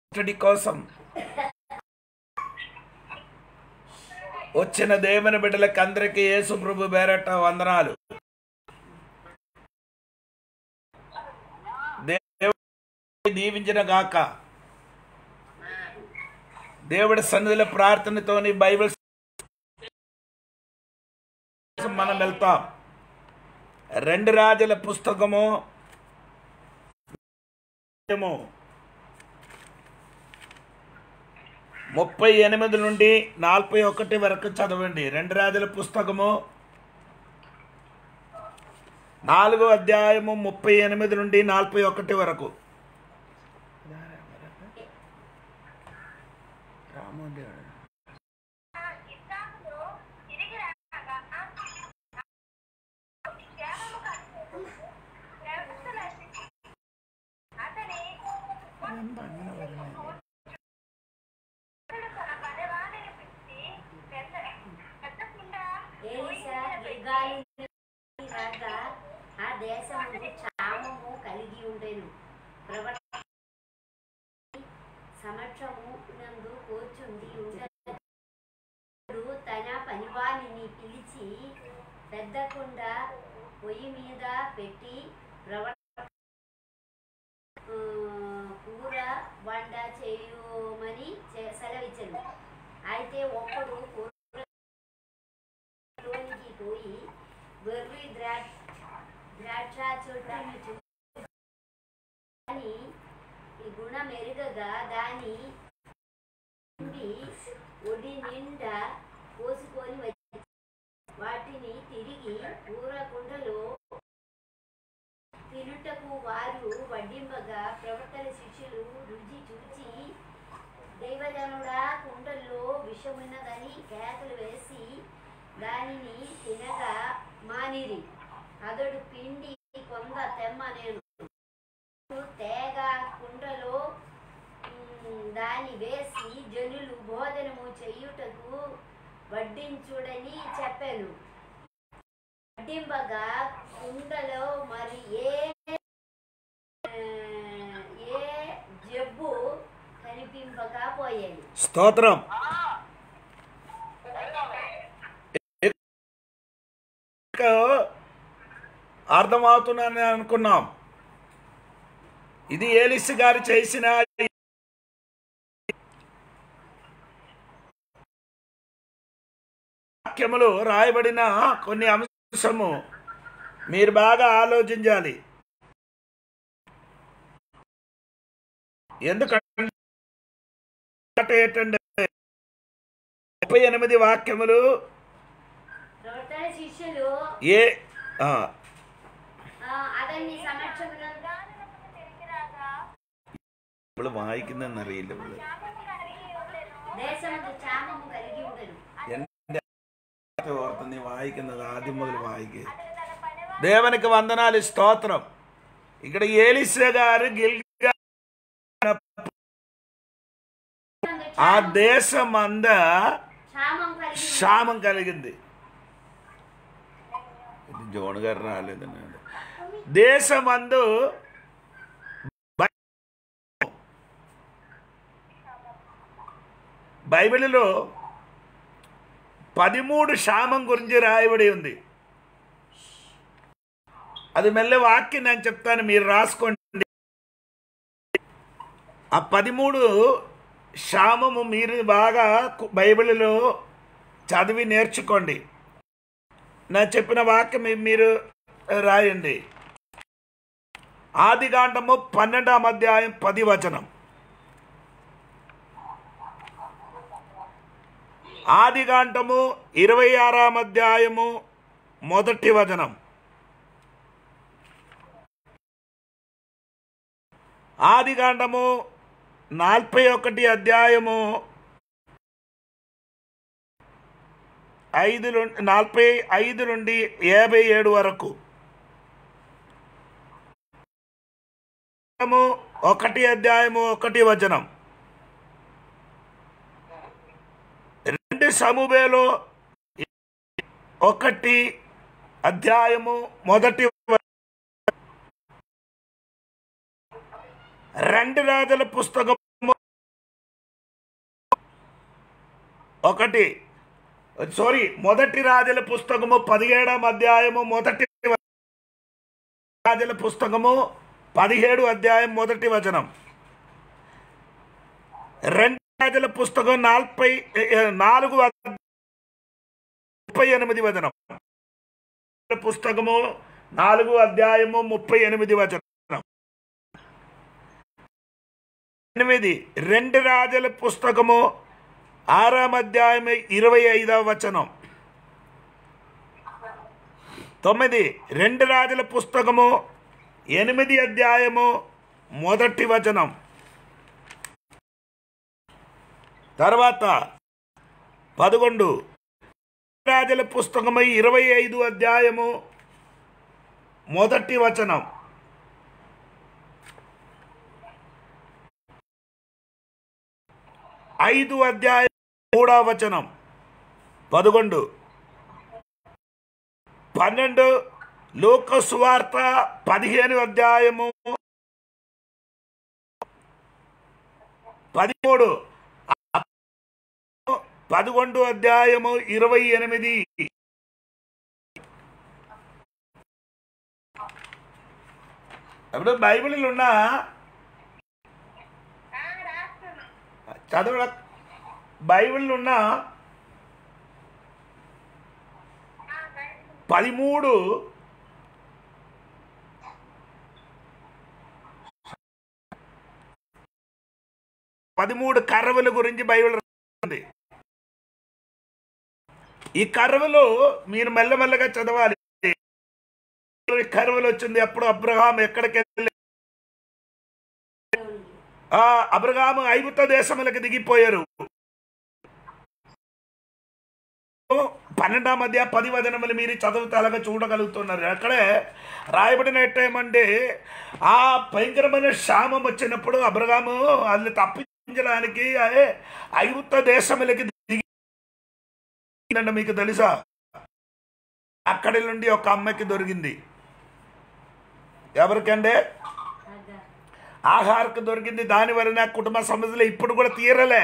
Study కోసం వచ్చిన దేవుని బిడ్డలకి అందరికీ యేసు ప్రభు బేరట వందనాలు దేవుడు దీవించిన గాక దేవుడి సన్నిధిలో ప్రార్థనతోని బైబిల్ మనం వెళ్తాం రెండు రాజుల పుస్తకము ఏమో ముప్పై ఎనిమిది నుండి నలభై ఒకటి వరకు చదవండి రెండు రాజుల పుస్తకము నాలుగో అధ్యాయము ముప్పై ఎనిమిది నుండి నలభై ఒకటి వరకు ఇస్సాకును తిరిగి రాగా కేవలము కనుక ప్రవక్తలైన అతని తన పనివాణిని పిలిచి పెద్ద పెద్ద కుండ ఏలిసా గిల్గాలు రాగా ఆ దేశము క్షామము కలిగి ఉండెను ప్రవర్త సమక్షము నందు కూర్చుండి ఉండడు తన పనివాణిని పిలిచి పెద్ద కుండ పొయ్యి మీద పెట్టి ప్రవర్త ఆ, కూర వంట చేయమని చె- సెలవిచ్చెను అయితే ఒక్కడు కూర లోనికి పోయి గొర్రె ద్రాక్ష ద్రాక్ష చెట్టును చూసి దాని ఈ గుణం ఎరుగగా దాని నుండి ఒడి నిండా పోసుకొని వచ్చి వాటిని తిరిగి కూర కుండలో తినుటకు వారు వడ్డింపగా ప్రవర్తన శిష్యులు రుచి చూచి దైవజనుడా కుండల్లో విషమున్నదని కేకలు వేసి దానిని తినగా మానిరి అతడు పిండి కొంద తెమ్మ నేను తేగ కుండలో మ్, దాని వేసి జనులు భోజనము చెయ్యుటకు వడ్డించుడని చెప్పాను వడ్డింపగా కుండలో మరి ఏ ఆ, ఏ జబ్బు కనిపింపకపోయాయి స్తోత్రం ఇక అర్థమవుతుందని అనుకున్నాం ఇది ఏలిస్ గారు చేసిన వాక్యములు రాయబడిన కొన్ని అంశము మీరు బాగా ఆలోచించాలి ఎందుకంటే ఏంటంటే ముప్పై ఎనిమిది వాక్యములు ప్రవర్తన శిష్యులు ఏ ఆ, ఆ, అతన్ని సమక్షమున దానినకు తిరిగి రాగా ఇప్పుడు వాయికిందన్నారు వీళ్ళు క్షామము కలిగి ఉండెను దేశమందు క్షామము కలిగి ఉండను ఎంత ఓడుతుంది వాయికింద ఆది మొదలు వాయికి అతడు తన పనివాణి దేవునికి వందనాలు స్తోత్రం ఇక్కడ ఏలిస గారు గిల్గా ఆ దేశం అంద క్షామం కలిగి క్షామం కలిగింది ఇది జోన్ గారు రాలేదు దేశమందు బై- బైబిల్లో పదిమూడు క్షామం గురించి రాయబడి ఉంది అది మెల్ల వాక్యం నేను చెప్తాను మీరు రాసుకోండి ఆ పదిమూడు క్షామము మీరు బాగా కు- బైబిల్లో చదివి నేర్చుకోండి నా చెప్పిన వాక్యం మీ- మీరు రాయండి ఆదికాండము పన్నెండాం అధ్యాయం పది వచనం ఆదికాండము ఇరవై ఆరాం అధ్యాయము మొదటి వచనం ఆదికాండము నలభై ఒకటి అధ్యాయము ఐదు ను- నలభై ఐదు నుండి యాభై ఏడు వరకు అధ్యాయము ఒకటి అధ్యాయము ఒకటి వచనం రెండు సమూహేలో ఒకటి అధ్యాయము మొదటి వ- రెండు రాజుల పుస్తకము ఒకటి సారీ మొదటి రాజుల పుస్తకము పదిహేడవ అధ్యాయము మొదటి రాజుల పుస్తకము పదిహేడు అధ్యాయం మొదటి వచనం రెండు రాజుల పుస్తకం నలభై నాలుగు అధ్యాయం ముప్పై ఎనిమిది వచనం పుస్తకము నాలుగు అధ్యాయము ముప్పై ఎనిమిది వచనం ఎనిమిది రెండు రాజుల పుస్తకము ఆరాం అధ్యాయం ఇరవై ఐదవ వచనం తొమ్మిది రెండు రాజుల పుస్తకము ఎనిమిది అధ్యాయము మొదటి వచనం తర్వాత పదకొండు రాజుల పుస్తకము ఇరవై ఐదు అధ్యాయము మొదటి వచనం ఐదు అధ్యాయం మూడవ వచనం పదకొండు పన్నెండు లోక సువార్త పదిహేను అధ్యాయము పదిమూడు పదకొండు అధ్యాయము ఇరవై ఎనిమిది ఇప్పుడు బైబిల్ ఉన్న ఆ, రాస్తున్నా చదవ బైబిల్ ఉన్న ఆ, బయట పదిమూడు పదమూడు కర్రవుల గురించి బైబిల్ రాస్తుంది ఈ కర్రవులు మీరు మెల్లమెల్లగా చదవాలి ఈ కర్రవులు వచ్చింది అప్పుడు అబ్రహాం ఎక్కడికి వెళ్ళి ఆ అబ్రహాము ఐగుప్త దేశములకు దిగిపోయారు పన్నెండాం మధ్య పది వదనములు మీరు చదువుతా అలాగా చూడగలుగుతున్నారు అక్కడే రాయబడినట్టేమంటే ఆ భయంకరమైన క్షామం వచ్చినప్పుడు అబ్రహాము వాళ్ళని తప్పించడానికి అదే ఐగుప్త దేశములకి దిగి మీకు తెలుసా అక్కడి నుండి ఒక అమ్మకి దొరికింది ఎవరికంటే అదా. ఆహారకు దొరికింది దాని వలన కుటుంబ సమస్యలు ఇప్పుడు కూడా తీరలే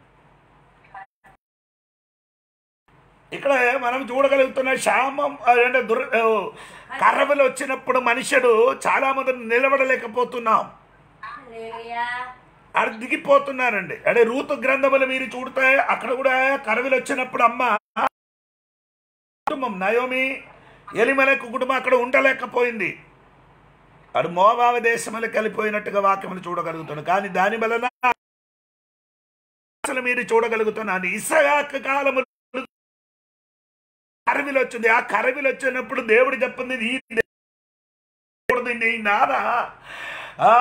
ఇక్కడ మనం చూడగలుగుతున్న క్షామం అంటే దుర్ కర్రవలు వచ్చినప్పుడు మనుషుడు చాలా మంది నిలబడలేకపోతున్నాం హల్లెలూయా. అది దిగిపోతున్నారండి అంటే రూతు గ్రంథములు మీరు చూడితే అక్కడ కూడా కరవిలు వచ్చినప్పుడు అమ్మ కుటుంబం నయోమి ఎలిమలకు కుటుంబం అక్కడ ఉండలేకపోయింది అడు మోవావ దేశములకు వెళ్ళిపోయినట్టుగా వాక్యములు చూడగలుగుతున్నాను కానీ దాని వలన అసలు మీరు చూడగలుగుతున్నాను ఇసగాక కాలము కరవిలు వచ్చింది ఆ కరవిలు వచ్చినప్పుడు దేవుడు చెప్పింది ఈ దేవుడు నీ నాన్న ఆ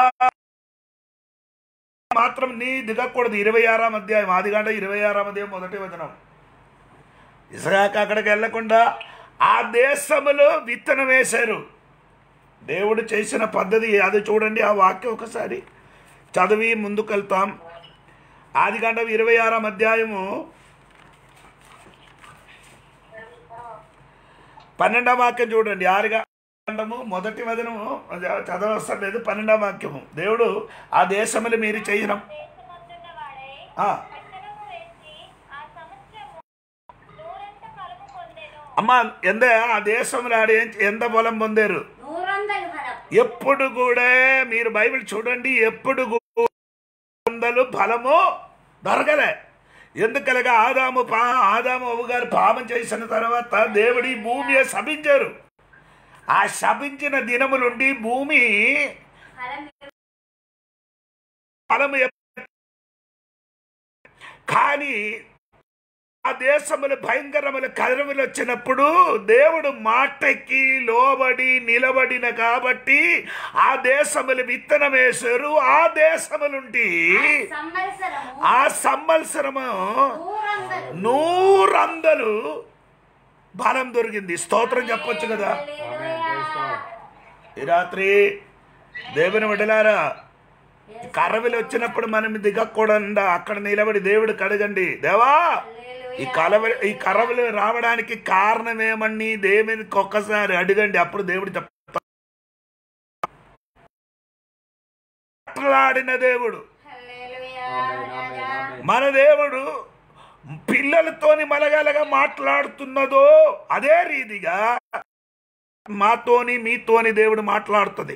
మాత్రం నీ దిగకూడదు ఇరవై ఆరాం అధ్యాయం ఆది గంట ఇరవై ఆరాం అధ్యాయం మొదటి వచనం ఇసగాక అక్కడికి వెళ్లకుండా ఆ దేశములో విత్తనం వేశారు దేవుడు చేసిన పద్ధతి అది చూడండి ఆ వాక్యం ఒకసారి చదివి ముందుకెళ్తాం ఆది గంట ఇరవై ఆరాం అధ్యాయము పన్నెండవ వాక్యం చూడండి ఆరుగా గంటము మొదటి వదనము చదవసం లేదు పన్నెండవ వాక్యము దేవుడు ఆ దేశములు మీరు చేయడం దేశమందున్న వాడై ఆ, పట్టణము వేసి ఆ సంవత్సరము నూరంత ఫలము పొందెను అమ్మ ఎంత ఆ దేశంలో ఆడ ఏం- ఎంత బలం పొందారు నూరొందలు ఫలం ఎప్పుడు కూడా మీరు బైబిల్ చూడండి ఎప్పుడు కూ- వందలు ఫలము దొరకలే ఎందుకనగా ఆదాము పా ఆదాము అవ్వ గారు పాపం చేసిన తర్వాత దేవుడి భూమి శపించారు ఆ శపించిన దినము నుండి భూమి ఫలం ఫలము ఎప్ప- కానీ ఆ దేశములు భయంకరములు కదరములు వచ్చినప్పుడు దేవుడు మాటకి లోబడి నిలబడిన కాబట్టి ఆ దేశములు విత్తనం వేశారు ఆ దేశములుంటి సంవత్సరము ఆ సంవత్సరము నూరొందలు నూరందలు బలం దొరికింది స్తోత్రం చెప్పొచ్చు కదా హల్లెలూయా. ఈ రాత్రి దేవుని విడలారా కర్రవిలు వచ్చినప్పుడు మనం దిగకూడదు అక్కడ నిలబడి దేవుడు కడగండి దేవా ఈ కలవ ఈ కర్రవిలు రావడానికి కారణం ఏమని దేవునికి ఒక్కసారి అడగండి అప్పుడు దేవుడు చెప్తా మాట్లాడిన దేవుడు హల్లెలూయా. ఆమేన్, ఆమేన్, ఆమేన్. మన దేవుడు పిల్లలతోని మలగలగా మాట్లాడుతున్నదో అదే రీతిగా మాతోని మీతోని దేవుడు మాట్లాడుతుంది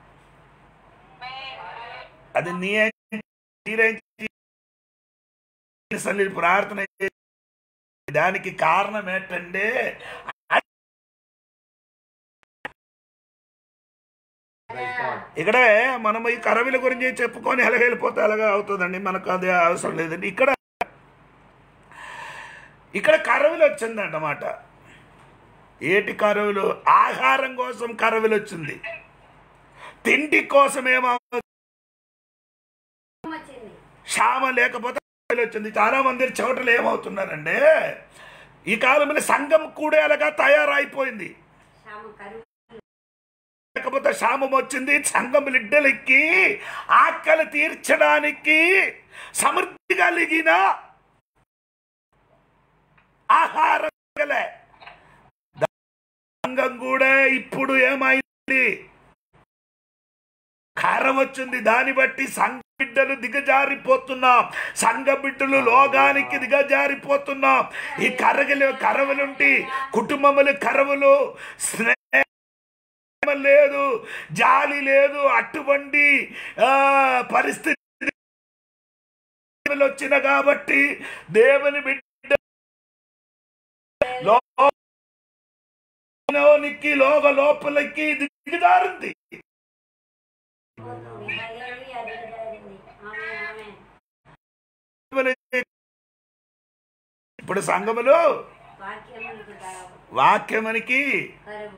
అది నీ మీరేం అసలు ప్రార్థన చే- దానికి కారణం ఏంటంటే Praise God. ఇక్కడే మనం ఈ కరవిల గురించి చెప్పుకొని ఎలాగెళ్ళిపోతే ఎలాగ అవుతుందండి మనకు అది అవసరం లేదండి ఇక్కడ ఇక్కడ కరవిలు వచ్చిందన్నమాట ఏటి కరువులు ఆహారం కోసం కరవిలు వచ్చింది తిండి కోసం ఏమో వచ్చింది క్షామ లేకపోతే కరువులు వచ్చింది చాలా మంది చోటలు ఏమవుతున్నారంటే ఈ కాలంలో సంఘం కూడా అలాగా తయారైపోయింది శ్యామ కరువు లేకపోతే శామం వచ్చింది సంఘం లిడ్డలెక్కి ఆకలి తీర్చడానికి సమృద్ధి కలిగిన ఆహారం గలే. సంఘం కూడా ఇప్పుడు ఏమైంది కారం వచ్చింది దాన్ని బట్టి సంఘ బిడ్డలు దిగజారిపోతున్నాం సంఘ బిడ్డలు లోగానికి దిగజారిపోతున్నాం ఈ కరగలు కరవలుంటి కుటుంబములు కరవులు స్నేహ ప్రేమ లేదు జాలి లేదు అటువంటి ఆ, పరిస్థితి వచ్చిన కాబట్టి దేవుని బిడ్డ లోనికి లోక లోపలికి దిగజారింది పోతుంది హల్లెలూయా దిగజారింది ఆమేన్ ఆమేన్ ఇప్పుడు సంఘములు వాక్యమునికి కరువు వాక్యమునికి కరువు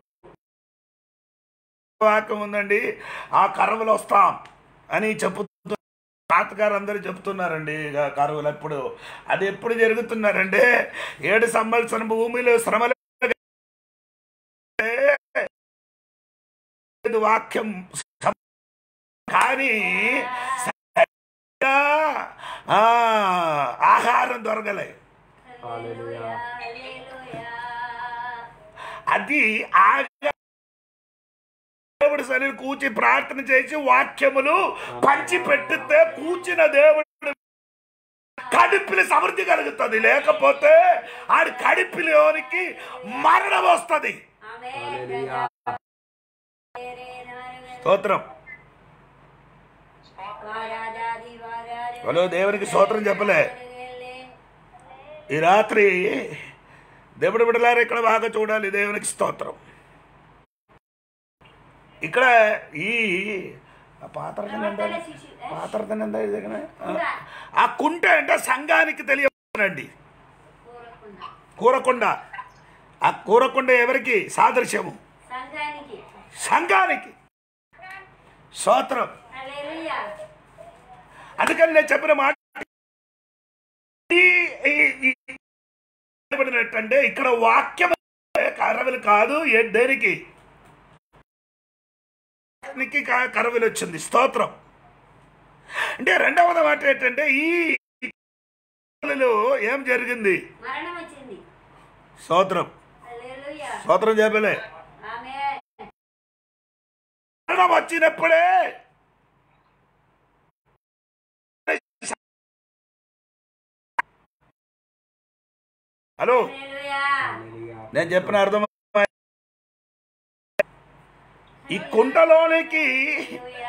వాక్యం ఉందండి ఆ కరువులు వస్తాం అని చెప్తూ తాతగారు అందరూ చెప్తున్నారండి ఇక కరువులు ఎప్పుడు అది ఎప్పుడు జరుగుతున్నారంటే ఏడు సంవత్సరం భూమిలో శ్రమలు లేదు వాక్యం కానీ ఆ, ఆహారం దొరకలే హల్లెలూయా హల్లెలూయా అది ఆగా దేవుడు సరి కూర్చి ప్రార్థన చేసి వాక్యములు పంచి పెట్టితే కూర్చిన దేవుడు కడుపులు సమృద్ధి కలుగుతుంది లేకపోతే ఆడి కడుపులోనికి మరణం వస్తుంది ఆమేన్ హల్లెలూయా. స్తోత్రం వారాదాది వారాలు హలో దేవునికి స్తోత్రం చెప్పలే ఈ రాత్రి దేవుడు బిడలారు ఇక్కడ బాగా చూడాలి దేవునికి స్తోత్రం ఇక్కడ ఈ ఆ పాత్రతను ఎంత పాత్రతను ఎంత ఇది దగ్గర? ఆ కుంట అంటే సంఘానికి తెలియనండి కోరకుండా కూరకొండ ఆ కూరకొండ ఎవరికి సాదృశ్యము సంఘానికి సంఘానికి స్తోత్రం హల్లెలూయా అందుకని నేను చెప్పిన మాట ఈ- ఈ- ఈ- అంటే ఇక్కడ వాక్యం కరవలు కాదు ఏ- దేనికి నికి క- కరవలు వచ్చింది స్తోత్రం అంటే రెండవది మాట ఏంటంటే ఈ లో ఏం జరిగింది మరణం వచ్చింది స్తోత్రం హల్లెలూయా స్తోత్రం చెప్పలే ఆమేన్ మరణం వచ్చినప్పుడే హలో హల్లెలూయా హల్లెలూయా. నేను చెప్పిన అర్థం ఈ కుంటలోనికి హల్లెలూయా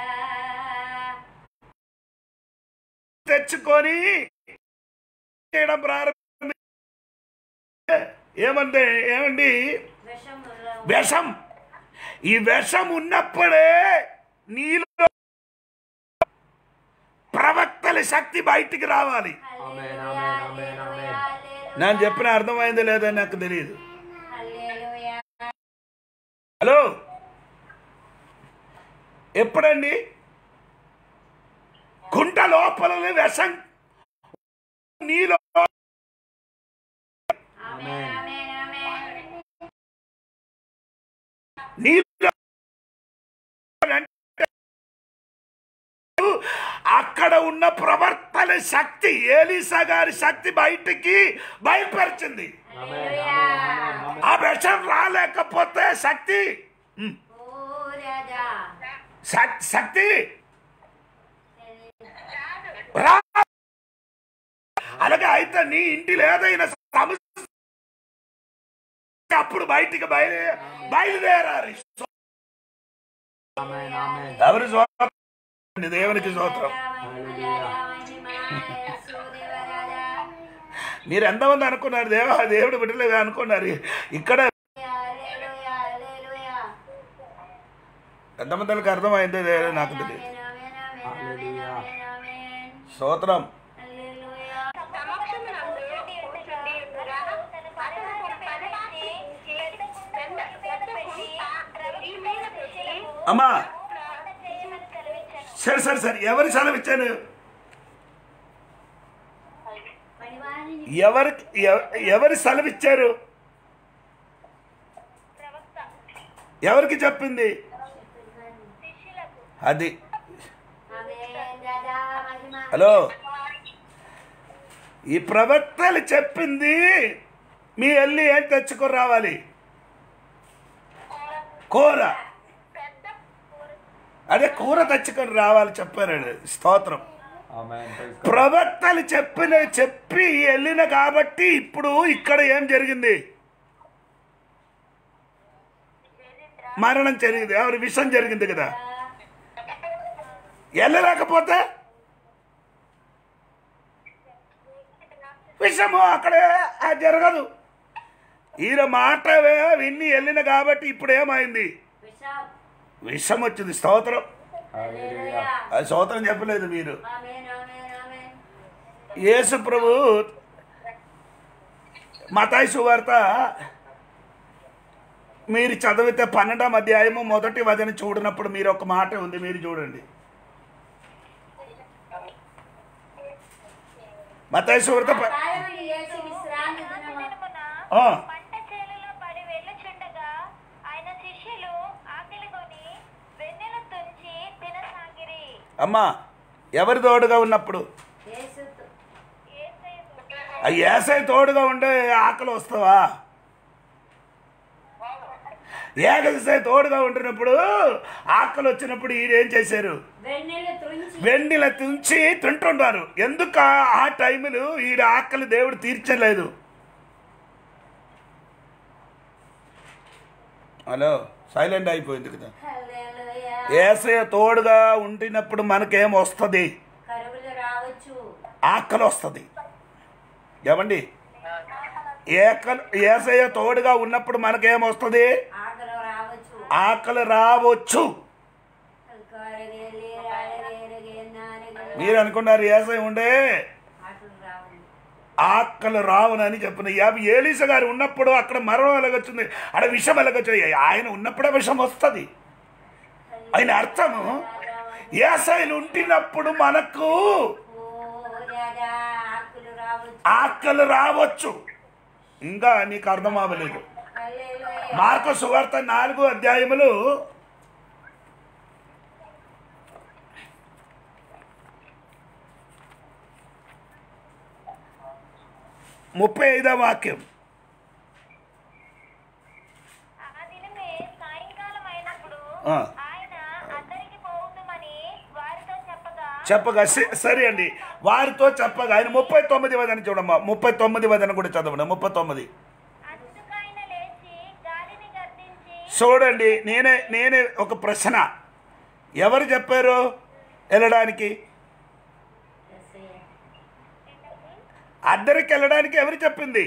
తెచ్చుకొని చేయడం ప్రారంభి ఏమంటే ఏమండి విషం విషం ఈ విషం ఉన్నప్పుడే నీలో ప్రవక్తల శక్తి బయటికి రావాలి ఆమేన్, ఆమేన్, ఆమేన్, ఆమేన్. నేను చెప్పిన అర్థమైంది లేదో నాకు తెలియదు హల్లెలూయా హలో ఎప్పుడండి కుంట లోపల విషం నీలో ఆమేన్ ఆమేన్ ఆమేన్ నీలో అక్కడ ఉన్న ప్రవర్తన శక్తి ఏలీసా గారి శక్తి బయటికి బయలుపరిచింది హల్లెలూయా ఆ విషం రాలేకపోతే శక్తి ఉమ్, ఓ రాజా శక్- శక్తి రా అలాగే అయితే నీ ఇంటిలో ఏదైనా సమస్య అప్పుడు బయటికి బయలు బయలుదేరాలి Amen. Amen. ఎవరి స్వాతం దేవునికి స్తోత్రం మీరు ఎంతమంది అనుకున్నారు దేవ దేవుడు బిడ్డలుగా అనుకున్నారు ఇక్కడ ఎంతమందికి అర్థమైందో దేవుడు నాకు తెలియదు స్తోత్రం అమ్మా సరే సరే సరే ఎవరి సెలవు ఇచ్చాను ఎవరికి ఎవ- ఎవరి సెలవు ఇచ్చారు ఎవరికి చెప్పింది అది హలో ఈ ప్రవక్తలు చెప్పింది మీ వెళ్ళి ఏం తెచ్చుకొని రావాలి కూర అదే కూర తెచ్చుకొని రావాలి చెప్పారు స్తోత్రం Amen. Praise God. ప్రవక్తలు చెప్పిన చెప్పి వెళ్ళిన కాబట్టి ఇప్పుడు ఇక్కడ ఏం జరిగింది మరణం జరిగింది ఎవరి విషయం జరిగింది కదా వెళ్ళలేకపోతే విషము అక్కడే ఆ జరగదు ఈయన మాట విన్ని వెళ్ళిన కాబట్టి ఇప్పుడు ఏమైంది విషం వచ్చింది స్తోత్రం Hallelujah. అది స్తోత్రం చెప్పలేదు మీరు యేసు ప్రభు మతాయి సువార్త మీరు చదివితే పన్నెండాం అధ్యాయము మొదటి వచనం చూడనప్పుడు మీరు ఒక మాట ఉంది మీరు చూడండి మతాయి సువార్త ప- ఆ, పంట చేలలో పడి వెళ్ళుచుండగా ఆయన శిష్యులు ఆకలిగొని వెన్నెల తుంచి తినసాగిరి అమ్మా ఎవరి తోడుగా ఉన్నప్పుడు యేసయ్య ఆ ఏసై తోడుగా ఉండే ఆకలి వస్తావా ఏకసై తోడుగా ఉంటున్నప్పుడు ఆకలి వచ్చినప్పుడు ఈయన ఏం చేశారు వెన్నెల తుంచి వెన్నెల తుంచి తింటున్నారు ఎందుకు ఆ- ఆ టైములు ఈ ఆకలి దేవుడు తీర్చలేదు హలో సైలెంట్ అయిపోయింది కదా హల్లెలూయా. ఏసయ తోడుగా ఉంటున్నప్పుడు మనకేం వస్తుంది కరువులు రావచ్చు ఆకలి వస్తుంది ఏమండి ఏకల్ ఏసయ తోడుగా ఉన్నప్పుడు మనకేం వస్తుంది ఆకలి రావచ్చు ఆకలి రావచ్చు కరగేలి రాయరేరగే నారగలు మీరు అనుకున్నారు ఏసై ఉండే ఆకలి రావు ఆకలి రావునని చెప్పిన యాభై ఏలీస గారు ఉన్నప్పుడు అక్కడ మరణం ఎలాగొచ్చింది అక్కడ విషం ఎలాగొచ్చాయి ఆయన ఉన్నప్పుడే విషం వస్తుంది ఆయన అర్థము ఏసైలు ఉంటున్నప్పుడు మనకు ఓ రాజా ఆకులు రావచ్చు ఆకలి రావచ్చు ఇంకా నీకు అర్థం అవ్వలేదు హల్లెలూయా. మార్కు సువార్త నాలుగు అధ్యాయములు ముప్పై ఐదవ వాక్యం ఆ దినమే సాయంకాలం అయినప్పుడు ఆ. ఆయన అందరికి పోవుమని వారితో చెప్పగా చెప్పగా స- సరే అండి వారితో చెప్పగా ఆయన ముప్పై తొమ్మిది వదన చూడమ్మా ముప్పై తొమ్మిది వదన కూడా చదవండి ముప్పై తొమ్మిది అందుకైన లేచి గాలిని గర్దించి చూడండి నేనే నేనే ఒక ప్రశ్న ఎవరు చెప్పారు వెళ్ళడానికి యేసయ్య. అద్దరికి వెళ్ళడానికి ఎవరు చెప్పింది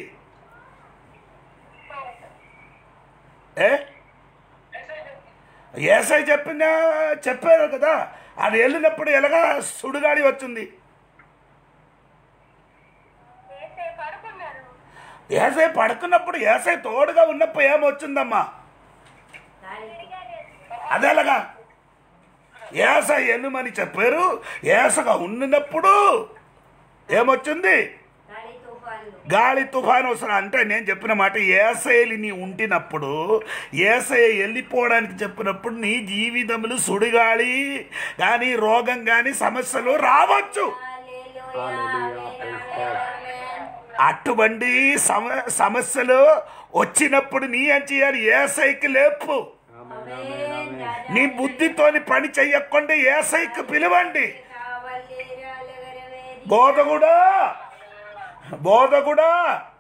ఏ ఏసై చెప్పిందా చెప్పారు కదా అది వెళ్ళినప్పుడు ఎలాగా సుడిగాడి వచ్చింది వేసే పడుకున్నారు ఏసై పడుకున్నప్పుడు ఏసై తోడుగా ఉన్నప్పుడు ఏమొచ్చిందమ్మా గాలి అదేలాగా ఏస ఎన్నుమని చెప్పారు ఏసగా ఉండినప్పుడు ఏమొచ్చింది గాలి తుఫాన్లు గాలి తుఫాను వస్తున్నా అంటే నేను చెప్పిన మాట ఏసైలు నీ ఉంటినప్పుడు ఏసై వెళ్ళిపోవడానికి చెప్పినప్పుడు నీ జీవితములు సుడిగాలి కానీ రోగం కానీ సమస్యలు రావచ్చు హల్లెలూయా. Hallelujah. Praise God. ఆమేన్. అటువంటి సమ సమస్యలు వచ్చినప్పుడు నీ ఏం చేయాలి ఏసైకి లేపు Amen. Amen. Amen. నీ బుద్ధితోని పని చెయ్యకుండా ఏసైకి పిలవండి కావలి రాలగరవేది. బోధ కూడా బోధకుడా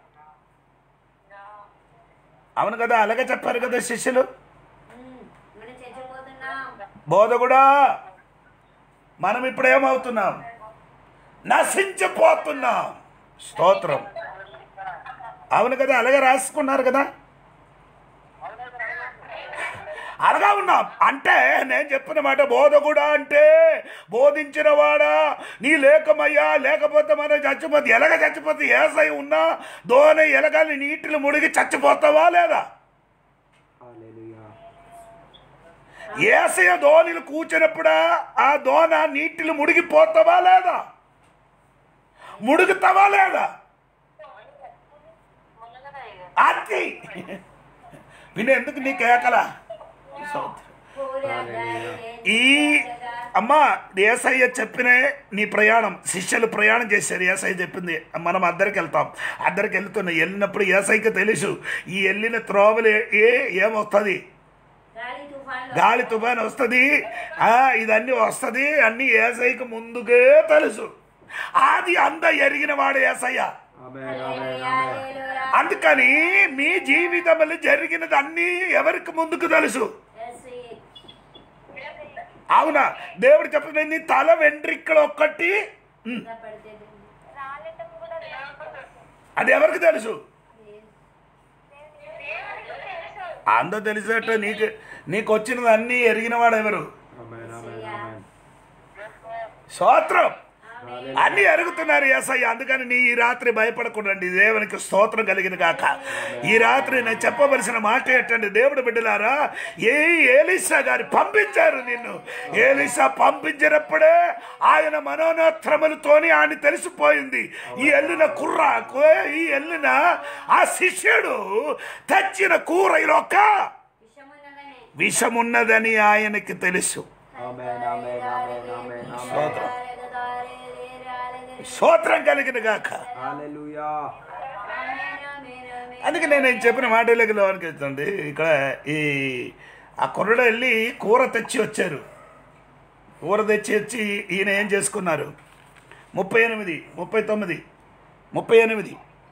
అవును కదా అలాగే చెప్పారు కదా శిష్యులు ఉమ్, మనం చచ్చిపోతున్నాం బోధకుడా మనం ఇప్పుడు ఏమవుతున్నాం నశించిపోతున్నాం స్తోత్రం అవును కదా అలాగే రాసుకున్నారు కదా అలాగా ఉన్నాం అంటే నేను చెప్పిన మాట బోధకుడా అంటే బోధించిన వాడా నీ లేకమయ్యా లేకపోతే మనం చచ్చిపోతే ఎలాగ చచ్చిపోతే ఏసై ఉన్నా దోన ఎలగాలి నీటిలో ముడిగి చచ్చిపోతావా లేదా Hallelujah. ఏసయ దోణిలు కూర్చున్నప్పుడా ఆ దోణ నీటిలో ముడిగిపోతావా లేదా ముడుగుతావా లేదా అది విని ఎందుకు నీ కేకల ఈ అమ్మా ఏసయ్య చెప్పినే నీ ప్రయాణం శిష్యులు ప్రయాణం చేశారు ఏసయ్య చెప్పింది మనం అద్దరికి వెళ్తాం అద్దరికి వెళ్తున్నాం వెళ్ళినప్పుడు ఏసైకి తెలుసు ఈ వెళ్ళిన త్రోవలు ఏ ఏమొస్తుంది గాలి తుఫాన్లో గాలి తుఫాన్ వస్తుంది ఆ ఇదన్నీ వస్తుంది అన్ని ఏసైకి ముందుకే తెలుసు అది అంద ఎరిగిన వాడు ఏసయ్య Amen. Amen. హల్లెలూయా, Amen. హల్లెలూయా. అందుకని మీ జీవితంలో జరిగినది అన్నీ ఎవరికి ముందుకు తెలుసు యేసు, అవునా దేవుడు చెప్పిన నీ తల వెంట్రిక్కలు ఒక్కటి ఉమ్, కింద పడితే రాలటం కూడా దేవుడికి అది ఎవరికి తెలుసు తెలుసు అంత తెలిసేట నీకు నీకు వచ్చినది అన్నీ ఎరిగినవాడు ఎవరు Amen. Amen. Amen. స్తోత్రం ఆమేన్. అన్ని అరుగుతున్నారు ఏసయ్య అందుకని నీ ఈ రాత్రి భయపడకూడండి దేవునికి స్తోత్రం కలిగిన కాక ఈ రాత్రి నేను చెప్పవలసిన మాట ఏంటండి దేవుడు బిడ్డలారా ఏ ఏలిసా గారి పంపించారు నిన్ను ఏలిసా పంపించినప్పుడే ఆయన మనోనేత్రములతోని ఆయన తెలిసిపోయింది ఈ ఎల్లిన కుర్ర ఈ ఎల్లిన ఆ శిష్యుడు తెచ్చిన కూరలోక విషమున్నదనే. విషమున్నదని ఆయనకి తెలుసు Amen. Amen. Amen. Amen. Amen. స్తోత్రం దారే, రే, రాలే, రే. స్తోత్రం కలిగిన గాక Hallelujah. ఆమేన్, ఆమేన్, ఆమేన్. అందుకే నేను నేను చెప్పిన మాటలకి లోనికి వెళ్తుంది ఇక్కడ ఈ ఆ కుర్రడు వెళ్ళి కూర తెచ్చి వచ్చారు కూర తెచ్చి వచ్చి ఈయన ఏం చేసుకున్నారు ముప్పై ఎనిమిది ముప్పై తొమ్మిది ముప్పై ఎనిమిది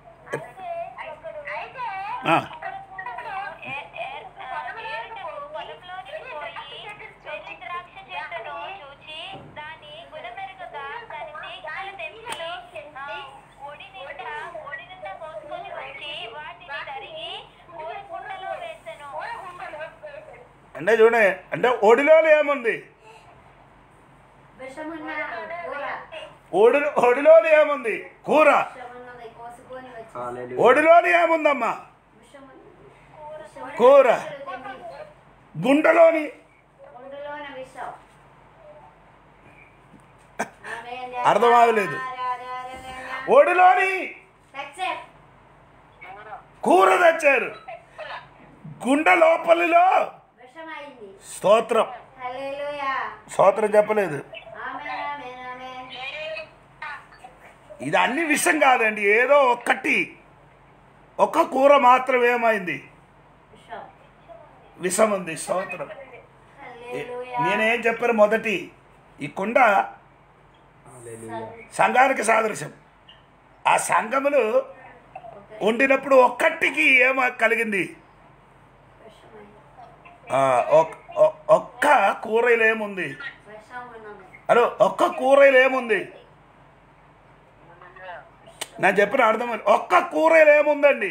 అయితే ఆ, ఏ- ఏ- ఏరుటకు పొలంలోనికి పోయి వెర్రి ద్రాక్ష చెట్టును చూచి దాని గుణమెరుగగా దాని తీగలు తెంపి ఆ, ఒడి నిండా ఒడి నిండా కోసుకొని వచ్చి వాటిని తరిగి కూర కుండలో వేసెను అంటే చూడే అంటే ఒడిలో ఏముంది విషమున్న కూర ఒడి ఒడిలో ఏముంది కూర విషమున్నది కోసుకొని వచ్చి Hallelujah. ఒడిలో ఏముందమ్మా విషమున్న కూర తెంపి గుండెలోని ఒండులోన విషం ఆమేన్. అర్థం అవ్వలేదు. ఆరాధన. ఒడిలోని Accept. కూర తెచ్చారు గుండె లోపలిలో విషమైంది స్తోత్రం హల్లెలూయా స్తోత్రం చెప్పలేదు ఆమేన్ ఆమేన్ ఆమేన్ ఇది అన్ని విషయం కాదండి ఏదో ఒక్కటి ఒక్క కూర మాత్రం ఏమైంది విషం విషం ఉంది స్తోత్రం హల్లెలూయా నేనేం చెప్పాను మొదటి ఈ కుండ Hallelujah. సంఘానికి సాదృశ్యం ఆ సంఘములు వండినప్పుడు ఒక్కటికి ఏమ కలిగింది విషమైంది ఆ, ఒక్- ఒ- ఒక్క కూరలో ఏముంది విషం ఉన్నది హలో ఒక్క కూరలో ఏముంది నేను చెప్పిన అర్థమైంది ఒక్క కూరలో ఏముందండి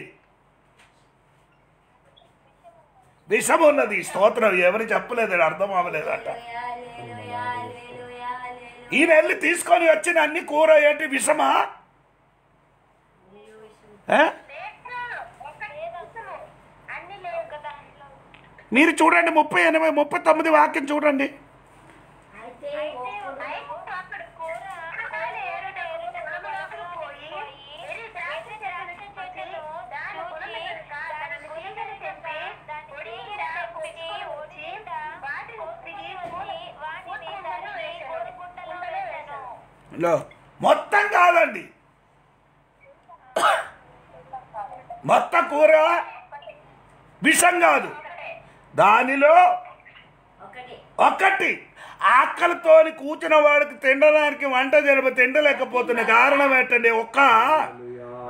విషం ఉన్నది స్తోత్రం ఎవరు చెప్పలేదు అర్థం అవ్వలేదట హల్లెలూయా హల్లెలూయా హల్లెలూయా ఈయన వెళ్ళి తీసుకొని వచ్చిన అన్ని కూర ఏంటి విషమా ఆ? అన్ని లేవు ఒక దాంట్లో మీరు చూడండి ముప్పై ఎనభై ముప్పై తొమ్మిది వాక్యం చూడండి అయితే అయితే ఒక్క అక్కడ కూర కూర ఏరుట ఏరుట పొలంలోకి పోయి వెర్రి ద్రాక్ష చెట్టును చూచి దాని గుణమెరుగక దాని తీగలు తెంపి దాని తీగలు తెంపి ఒడి నిండా వాటిని వచ్చి వాటిని తరిగి కోరుకుంటలో వేసెను లో మొత్తం కాదండి మొత్తం కూర విషం కాదు దానిలో ఒకటి ఒకటి ఆకలితోని కూర్చున్న వాడికి తినడానికి వంట జరప తినలేకపోతున్న కారణం ఏంటండి ఒక్క Hallelujah.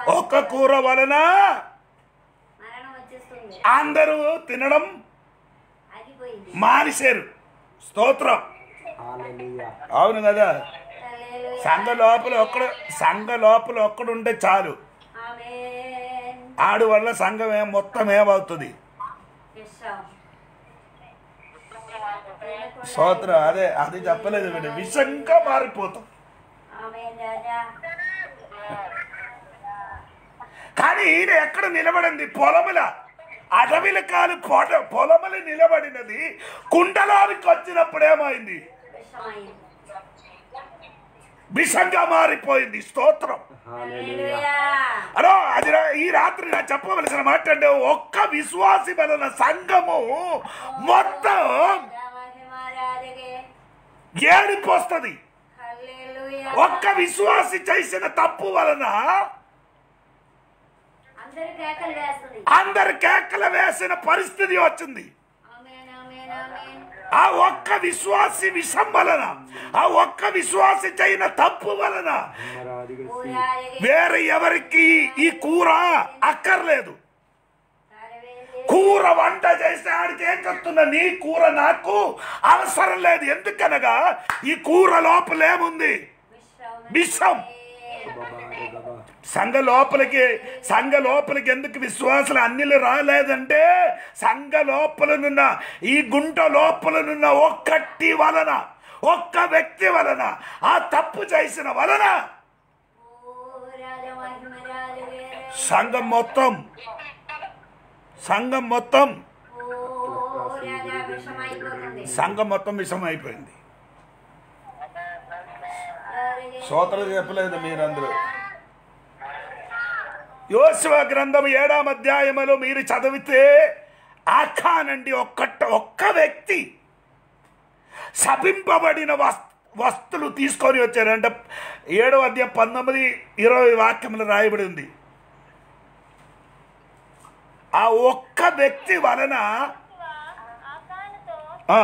ఒక్క కూర వలన మరణం వచ్చేస్తుంది అందరూ తినడం ఆగిపోయింది మానేశారు స్తోత్రం Hallelujah. అవును కదా హల్లెలూయా. సంఘ లోపల ఒక్కడు సంఘ లోపల ఒక్కడుంటే చాలు ఆమేన్. ఆడు వల్ల సంఘం ఏం మొత్తం ఏమవుతుంది విశ్వం. స్తోత్రం అదే అది చెప్పలేదు వీడు విషంగా మారిపోతాం ఆమేన్ రాజా. కానీ ఈయన ఎక్కడ నిలబడింది పొలముల అడవిల కాలు పొట పొలములు నిలబడినది కుండలానికి వచ్చినప్పుడు ఏమైంది విశ్వమైంది. విషంగా మారిపోయింది స్తోత్రం Hallelujah. హల్లెలూయా. అలో అది రా- ఈ రాత్రి నా చెప్పవలసిన మాట అంటే ఒక్క విశ్వాసి వలన సంఘము మొత్తం రాజా మహిమారాజుగే. ఏడిపోస్తుంది హల్లెలూయా. ఒక్క విశ్వాసి చేసిన తప్పు వలన అందరూ కేకలు వేస్తుంది అందరు కేకలు వేసిన పరిస్థితి వచ్చింది ఆమేన్ ఆమేన్ ఆమేన్ ఆ ఒక్క విశ్వాసి విషం వలన ఆ ఒక్క విశ్వాసి చేయన తప్పు వలన Maradigasi. ఊరాజగే. వేరే ఎవరికి ఈ కూర అక్కర్లేదు కరవేసి. కూర వంట చేస్తే ఆడికి ఏం చెప్తున్నా నీ కూర నాకు అవసరం లేదు ఎందుకనగా ఈ కూర లోపల ఏముంది విశ్వం. విషం Baba, Baba. సంఘ లోపలికి సంఘ లోపలికి ఎందుకు విశ్వాసులు అన్నిలు రాలేదంటే సంఘ లోపలనున్న ఈ గుంట లోపలనున్న ఒక్కటి వలన ఒక్క వ్యక్తి వలన ఆ తప్పు చేసిన వలన ఓ రాజా మహిమరాజుగే. సంఘం మొత్తం సంఘం మొత్తం ఓ రాజా విషమైపోతుంది సంఘం మొత్తం విషం అయిపోయింది రాజగే. శ్రోతలు చెప్పలేదు మీరందరూ యోశివ గ్రంథం ఏడాం అధ్యాయములో మీరు చదివితే ఆఖానండి ఒక్కట ఒక్క వ్యక్తి శపింపబడిన వస్ వస్తువులు తీసుకొని వచ్చారంటే ఏడవ అధ్యాయం పంతొమ్మిది ఇరవై వాక్యములు రాయబడి ఉంది ఆ ఒక్క వ్యక్తి వలన ఆకానుతో ఆ,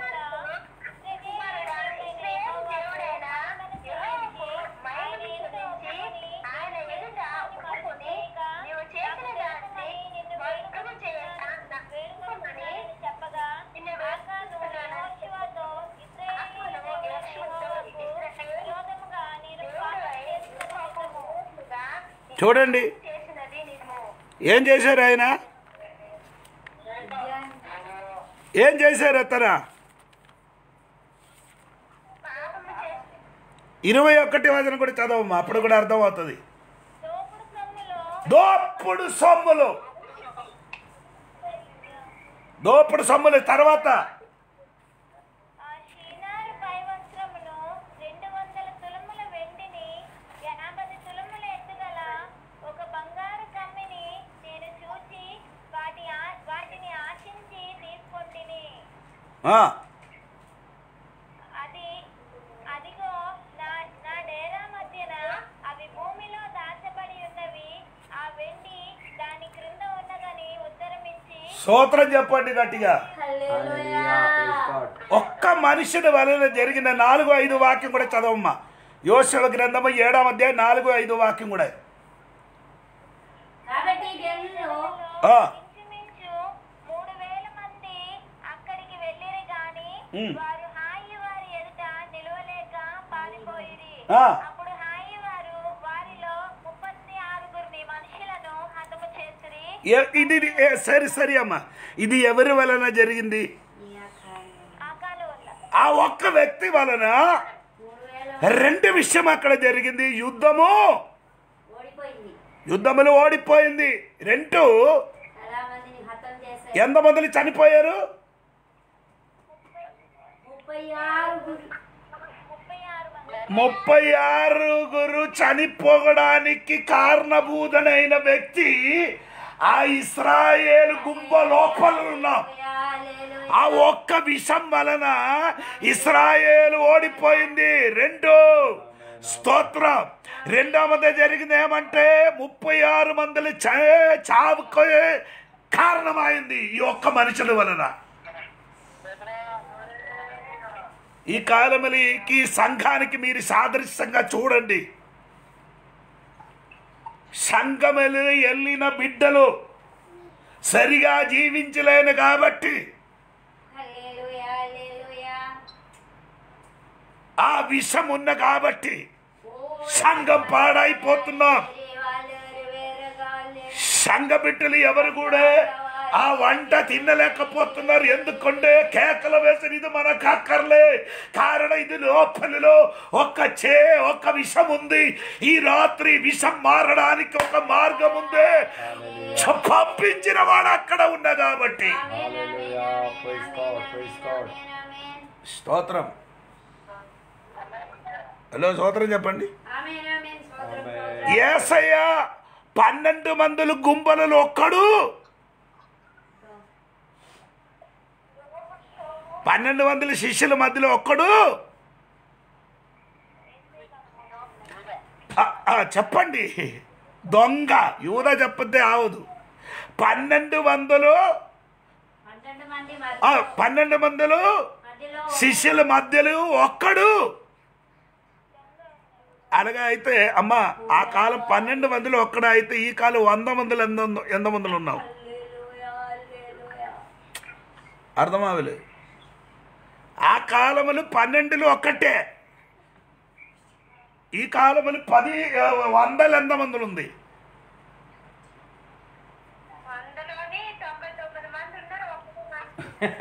చూడండి ఏం చేశారు ఆయన ఏం చేశారు అతన ఇరవై ఒకటి వచనం కూడా చదవమ్మా అప్పుడు కూడా అర్థమవుతుంది దోపుడు సొమ్ములో దోపుడు సొమ్ములు దోపుడు సొమ్ములు తర్వాత ఆ షీనారు పైవస్త్రమును రెండు వందల తులముల వెండిని యాభై తులముల ఎత్తుగల ఒక బంగారు కమ్మిని నేను చూచి వాటి ఆ- వాటిని ఆశించి తీసుకొంటిని ఆ, అది అదిగో నా నా డేరా మధ్యన అవి భూమిలో దాచబడి ఉన్నవి ఆ వెండి దాని క్రింద ఉన్నదని ఉత్తరమిచ్చి స్తోత్రం చెప్పండి గట్టిగా హల్లెలూయా. Hallelujah. Praise God. ఒక్క మనుషుని వలన జరిగిన నాలుగు ఐదు వాక్యం కూడా చదవమ్మా యోశవ గ్రంథము ఏడాం అధ్యాయం నాలుగు ఐదు వాక్యం కూడా కాబట్టి జనులు ఆ. ఇంచుమించు మూడు వేల మంది అక్కడికి వెళ్ళిరి గాని ఉమ్. వారు హాయి వారి ఎదుట నిలవలేక పారిపోయిరి ఆ. అప్పుడు హాయి వారు వారిలో ముప్పത്തി ఆరుగురిని మనుషులను హతము చేసిరి ఏ- ఇది ఇది- ఏ, సరి సరి అమ్మా ఇది ఎవరి వలన జరిగింది ఈ ఆకారం. ఆకాల వల్ల ఆ ఒక్క వ్యక్తి వలన మూడు వేల రెండు విషయం అక్కడ జరిగింది యుద్ధము ఓడిపోయింది యుద్ధములు ఓడిపోయింది రెండు చాలా మందిని హతం చేశారు ఎంతమంది చనిపోయారు ముప్పై ఆరుగురు ముప్పై ఆరు మంది ముప్పై ఆరుగురు చనిపోవడానికి కారణభూతనైన వ్యక్తి ఆ ఇస్రాయేల్ గుంప లోపల ఉన్నాం హల్లెలూయా. ఆ ఒక్క విషం వలన ఇస్రాయేల్ ఓడిపోయింది రెండు స్తోత్రం రెండవది జరిగింది ఏమంటే ముప్పై ఆరు మందిని చా- చావుకు కారణమైంది ఈ ఒక్క మనుషుల వలన ఈ కాలములకి సంఘానికి మీరు సాదృశ్యంగా చూడండి సంఘములు వెళ్ళిన బిడ్డలు సరిగా జీవించలేను కాబట్టి హల్లెలూయా హల్లెలూయా ఆ విషం ఉన్న కాబట్టి ఓ సంఘం పాడైపోతున్నాం దేవాలయ వేరగాలే సంఘ బిడ్డలు ఎవరు కూడా ఆ వంట తినలేకపోతున్నారు ఎందుకంటే కేకలు వేసిన ఇది మనకు అక్కర్లే కారణం ఇది లోపలిలో ఒక చే ఒక విషం ఉంది ఈ రాత్రి విషం మారడానికి ఒక మార్గం ఉంది చ- పంపించిన వాడు అక్కడ ఉన్న కాబట్టి Hallelujah. Praise God. Praise God. స్తోత్రం హలో స్తోత్రం చెప్పండి ఆమేన్ ఆమేన్ స్తోత్రం Amen. ఏసయ్య పన్నెండు మందులు గుంపలలో ఒక్కడు పన్నెండు మందుల శిష్యుల మధ్యలో ఒక్కడు ఆ, ఆ, చెప్పండి దొంగ యూద చెప్పద్దే ఆవదు పన్నెండు వందలు పన్నెండు మంది ఆ, మధ్య పన్నెండు మందులు మధ్యలో శిష్యుల మధ్యలో ఒక్కడు అలాగా అయితే అమ్మ ఆ కాలం పన్నెండు మందిలో ఒక్కడు అయితే ఈ కాలం వంద మందిలో ఎంత ఎంత మందులు ఉన్నావు హల్లెలూయా హల్లెలూయా అర్థమావలే ఆ కాలములు పన్నెండులు ఒక్కటే ఈ కాలములు పది ఆ, వందలు ఎంత మందులు ఉంది వందలోని తొంభై తొమ్మిది మంది ఉన్నారు ఒక్కొక్క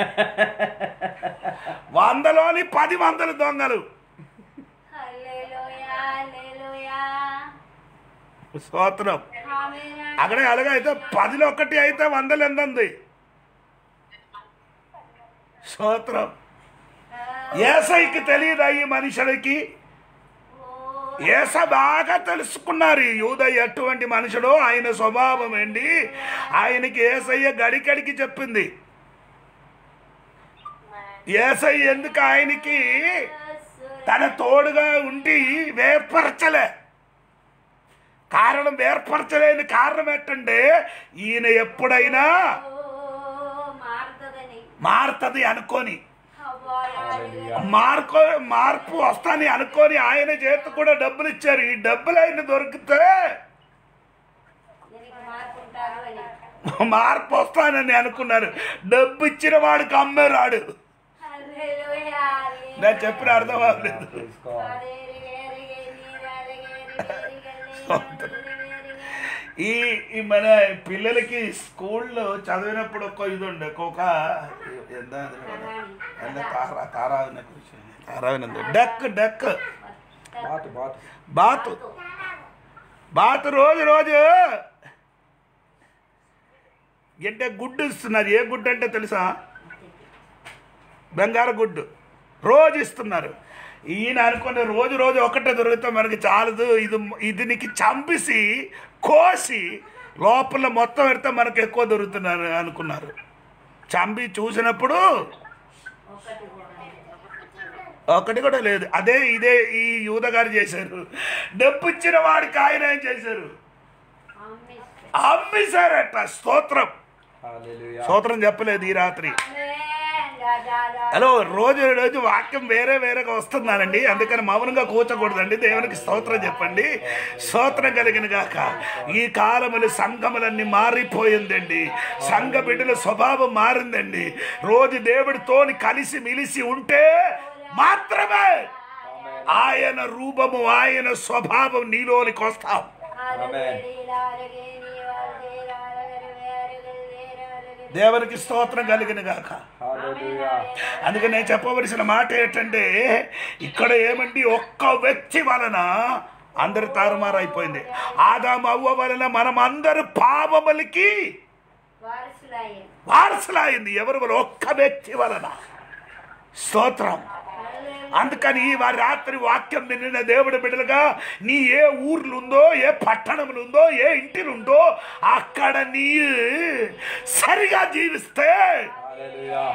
వందలోని పది వందలు దొంగలు హల్లెలూయా హల్లెలూయా స్తోత్రం ఆమేన్ అక్కడే అలాగే అయితే పదిలో ఒకటి అయితే వందలు ఎంత ఉంది స్తోత్రం ఏసైకి తెలియదా ఈ మనుషులకి ఏస బాగా తెలుసుకున్నారు ఈ యూద ఎటువంటి మనుషుడు ఆయన స్వభావం ఏంటి ఆయనకి ఏసయ్య గడికడికి చెప్పింది ఏసయ్య ఎందుకు ఆయనకి తన తోడుగా ఉండి వేర్పరచలే కారణం వేర్పరచలేని కారణం ఏంటంటే ఈయన ఎప్పుడైనా మారుతుందని మారుతుంది అనుకొని అవ్వాలి మార్కో మార్పు వస్తాని అనుకొని ఆయన చేతి కూడా డబ్బులు ఇచ్చారు ఈ డబ్బులు ఆయన దొరికితే దీనికి మార్పుంటారు అని మార్పు వస్తానని అనుకున్నారు డబ్బు ఇచ్చిన వాడికి అమ్మేరాడు హల్లెలూయా నేను చెప్పిన అర్థం అవ్వలేదు Praise God. ఈ ఈ మన పిల్లలకి స్కూల్లో చదివినప్పుడు ఒక ఇది ఉండే ఒక ఎంత ఎంత తారా తారావిన తారావిన డక్ డక్ బాతు బాతు బాతు బాతు రోజు రోజు అంటే గుడ్డు ఇస్తున్నారు ఏ గుడ్డు అంటే తెలుసా బంగారు గుడ్డు రోజు ఇస్తున్నారు ఈయన అనుకునే రోజు రోజు ఒకటే దొరికితే మనకి చాలదు ఇది ఇది నీకు చంపేసి కోసి లోపల మొత్తం పెడితే మనకు ఎక్కువ దొరుకుతున్నారు అనుకున్నారు చంపి చూసినప్పుడు ఒకటి కూడా ఒకటి కూడా లేదు అదే ఇదే ఈ యూద గారు చేశారు డబ్బు ఇచ్చిన వాడికి ఆయన ఏం చేశారు అమ్మిస్తే అమ్మిసారట స్తోత్రం Hallelujah. స్తోత్రం చెప్పలేదు ఈ రాత్రి ఆమేన్ రాజా రాజా హలో రోజు రోజు వాక్యం వేరే వేరేగా వస్తున్నానండి అందుకని మౌనంగా కూర్చోకూడదండి దేవునికి స్తోత్రం చెప్పండి స్తోత్రం కలిగిన గాక ఈ కాలములు సంఘములన్నీ మారిపోయిందండి సంఘ బిడ్డల స్వభావం మారిందండి రోజు దేవుడితోని కలిసి మిలిసి ఉంటే మాత్రమే ఆయన రూపము ఆయన స్వభావం నీలోనికి వస్తాం దేవునికి స్తోత్రం కలిగిన గాక Hallelujah. అందుకని నేను చెప్పవలసిన మాట ఏంటంటే ఇక్కడ ఏమండి ఒక్క వ్యక్తి వలన అందరు తారుమారైపోయింది ఆదాము అవ్వ వలన మనం అందరు పాపములకి వారసులాయే వారసులైంది ఎవరి వల్ల ఒక్క వ్యక్తి వలన స్తోత్రం అందుకని ఈ వారి రాత్రి వాక్యం నిన్న దేవుడి బిడ్డలుగా నీ ఏ ఊర్లు ఉందో ఏ పట్టణములు ఉందో ఏ ఇంటిలు ఉందో అక్కడ నీ సరిగా జీవిస్తే Hallelujah.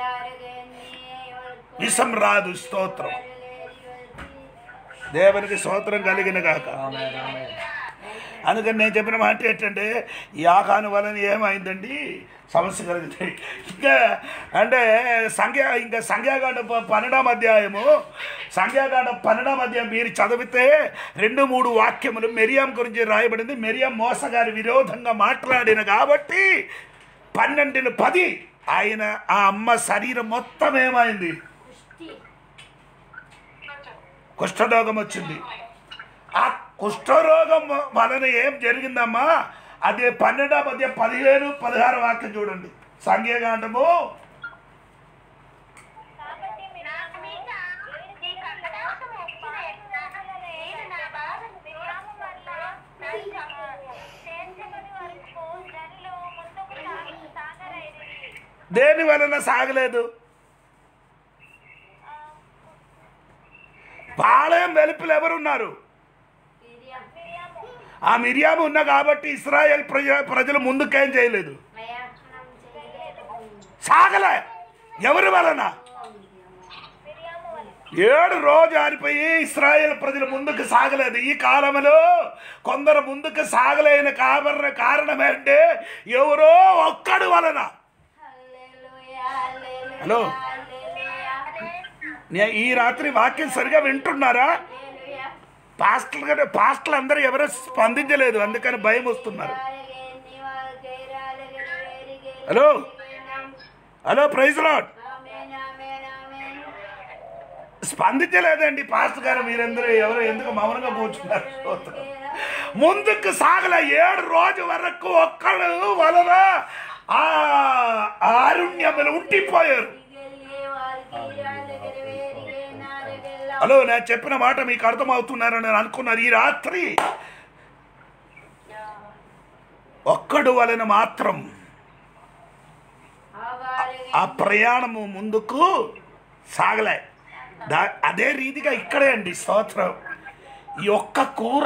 విషం రాదు స్తోత్రం దేవునికి స్తోత్రం కలిగిన గాక Amen. Amen. అందుకని నేను చెప్పిన మాట ఏంటంటే ఈ ఆకాను వలన ఏమైందండి సమస్య కలిగింది ఇంకా అంటే సంఖ్య ఇంకా సంఖ్యాకాండ ప- పన్నెండాం అధ్యాయము సంఖ్యాకాండ పన్నెండాం అధ్యాయం మీరు చదివితే రెండు మూడు వాక్యములు మెరియాం గురించి రాయబడింది మెరియాం మోసగారి విరోధంగా మాట్లాడిన కాబట్టి పన్నెండులు పది ఆయన ఆ అమ్మ శరీరం మొత్తం ఏమైంది పుష్టి కుష్ఠరోగం వచ్చింది ఆ కుష్ఠరోగం వలన ఏం జరిగిందమ్మా అదే పన్నెండవ మధ్య పదిహేను పదహారు వాక్యం చూడండి సంఖ్యాకాండము కాబట్టి మీరు నాకు మీద నీకు అక్కడాసం వచ్చిన ఎట్లా నేను నా బాధను విరామం వల్ల చేర్చబడి వరకు జనులు ముందుకు సాగ- సాగరైరి దేని వలన సాగలేదు పాళయం వెలుపులు ఎవరున్నారు మిరియం మిరియాము ఆ మిరియాము ఉన్న కాబట్టి ఇస్రాయేల్ ప్రజ ప్రజలు ముందుకేం చేయలేదు ప్రయాణం చేయలేదు సాగలే ఎవరి వలన మిరియాము వల్ల ఏడు రోజు ఆరిపోయి ఇస్రాయేల్ ప్రజలు ముందుకు సాగలేదు ఈ కాలంలో కొందరు ముందుకు సాగలేని కారణ కారణం ఏంటంటే ఎవరో ఒక్కడు వలన హల్లెలూయా హల్లెలూయా హలో. హల్లెలూయా నే- ఈ రాత్రి వాక్యం సరిగా వింటున్నారా హల్లెలూయా పాస్టల్ గారు పాస్టల్ అందరూ ఎవరో స్పందించలేదు అందుకని భయం వస్తున్నారు hello hello praise Lord amen amen amen స్పందించలేదండి పాస్టర్ గారు మీరందరూ ఎవరు ఎందుకు మౌనంగా కూర్చున్నారు స్తోత్రం. ముందుకు సాగల ఏడు రోజు వరకు ఒక్కడు వలన ఆ ఆరుణ్యములు ఉండిపోయారు హలో నేను చెప్పిన మాట మీకు అర్థమవుతున్నారని నేను అనుకున్నారు ఈ రాత్రి ఒక్కడు వలన మాత్రం ఆ ప్రయాణము ముందుకు సాగలే దా అదే రీతిగా ఇక్కడే అండి స్తోత్రం ఈ ఒక్క కూర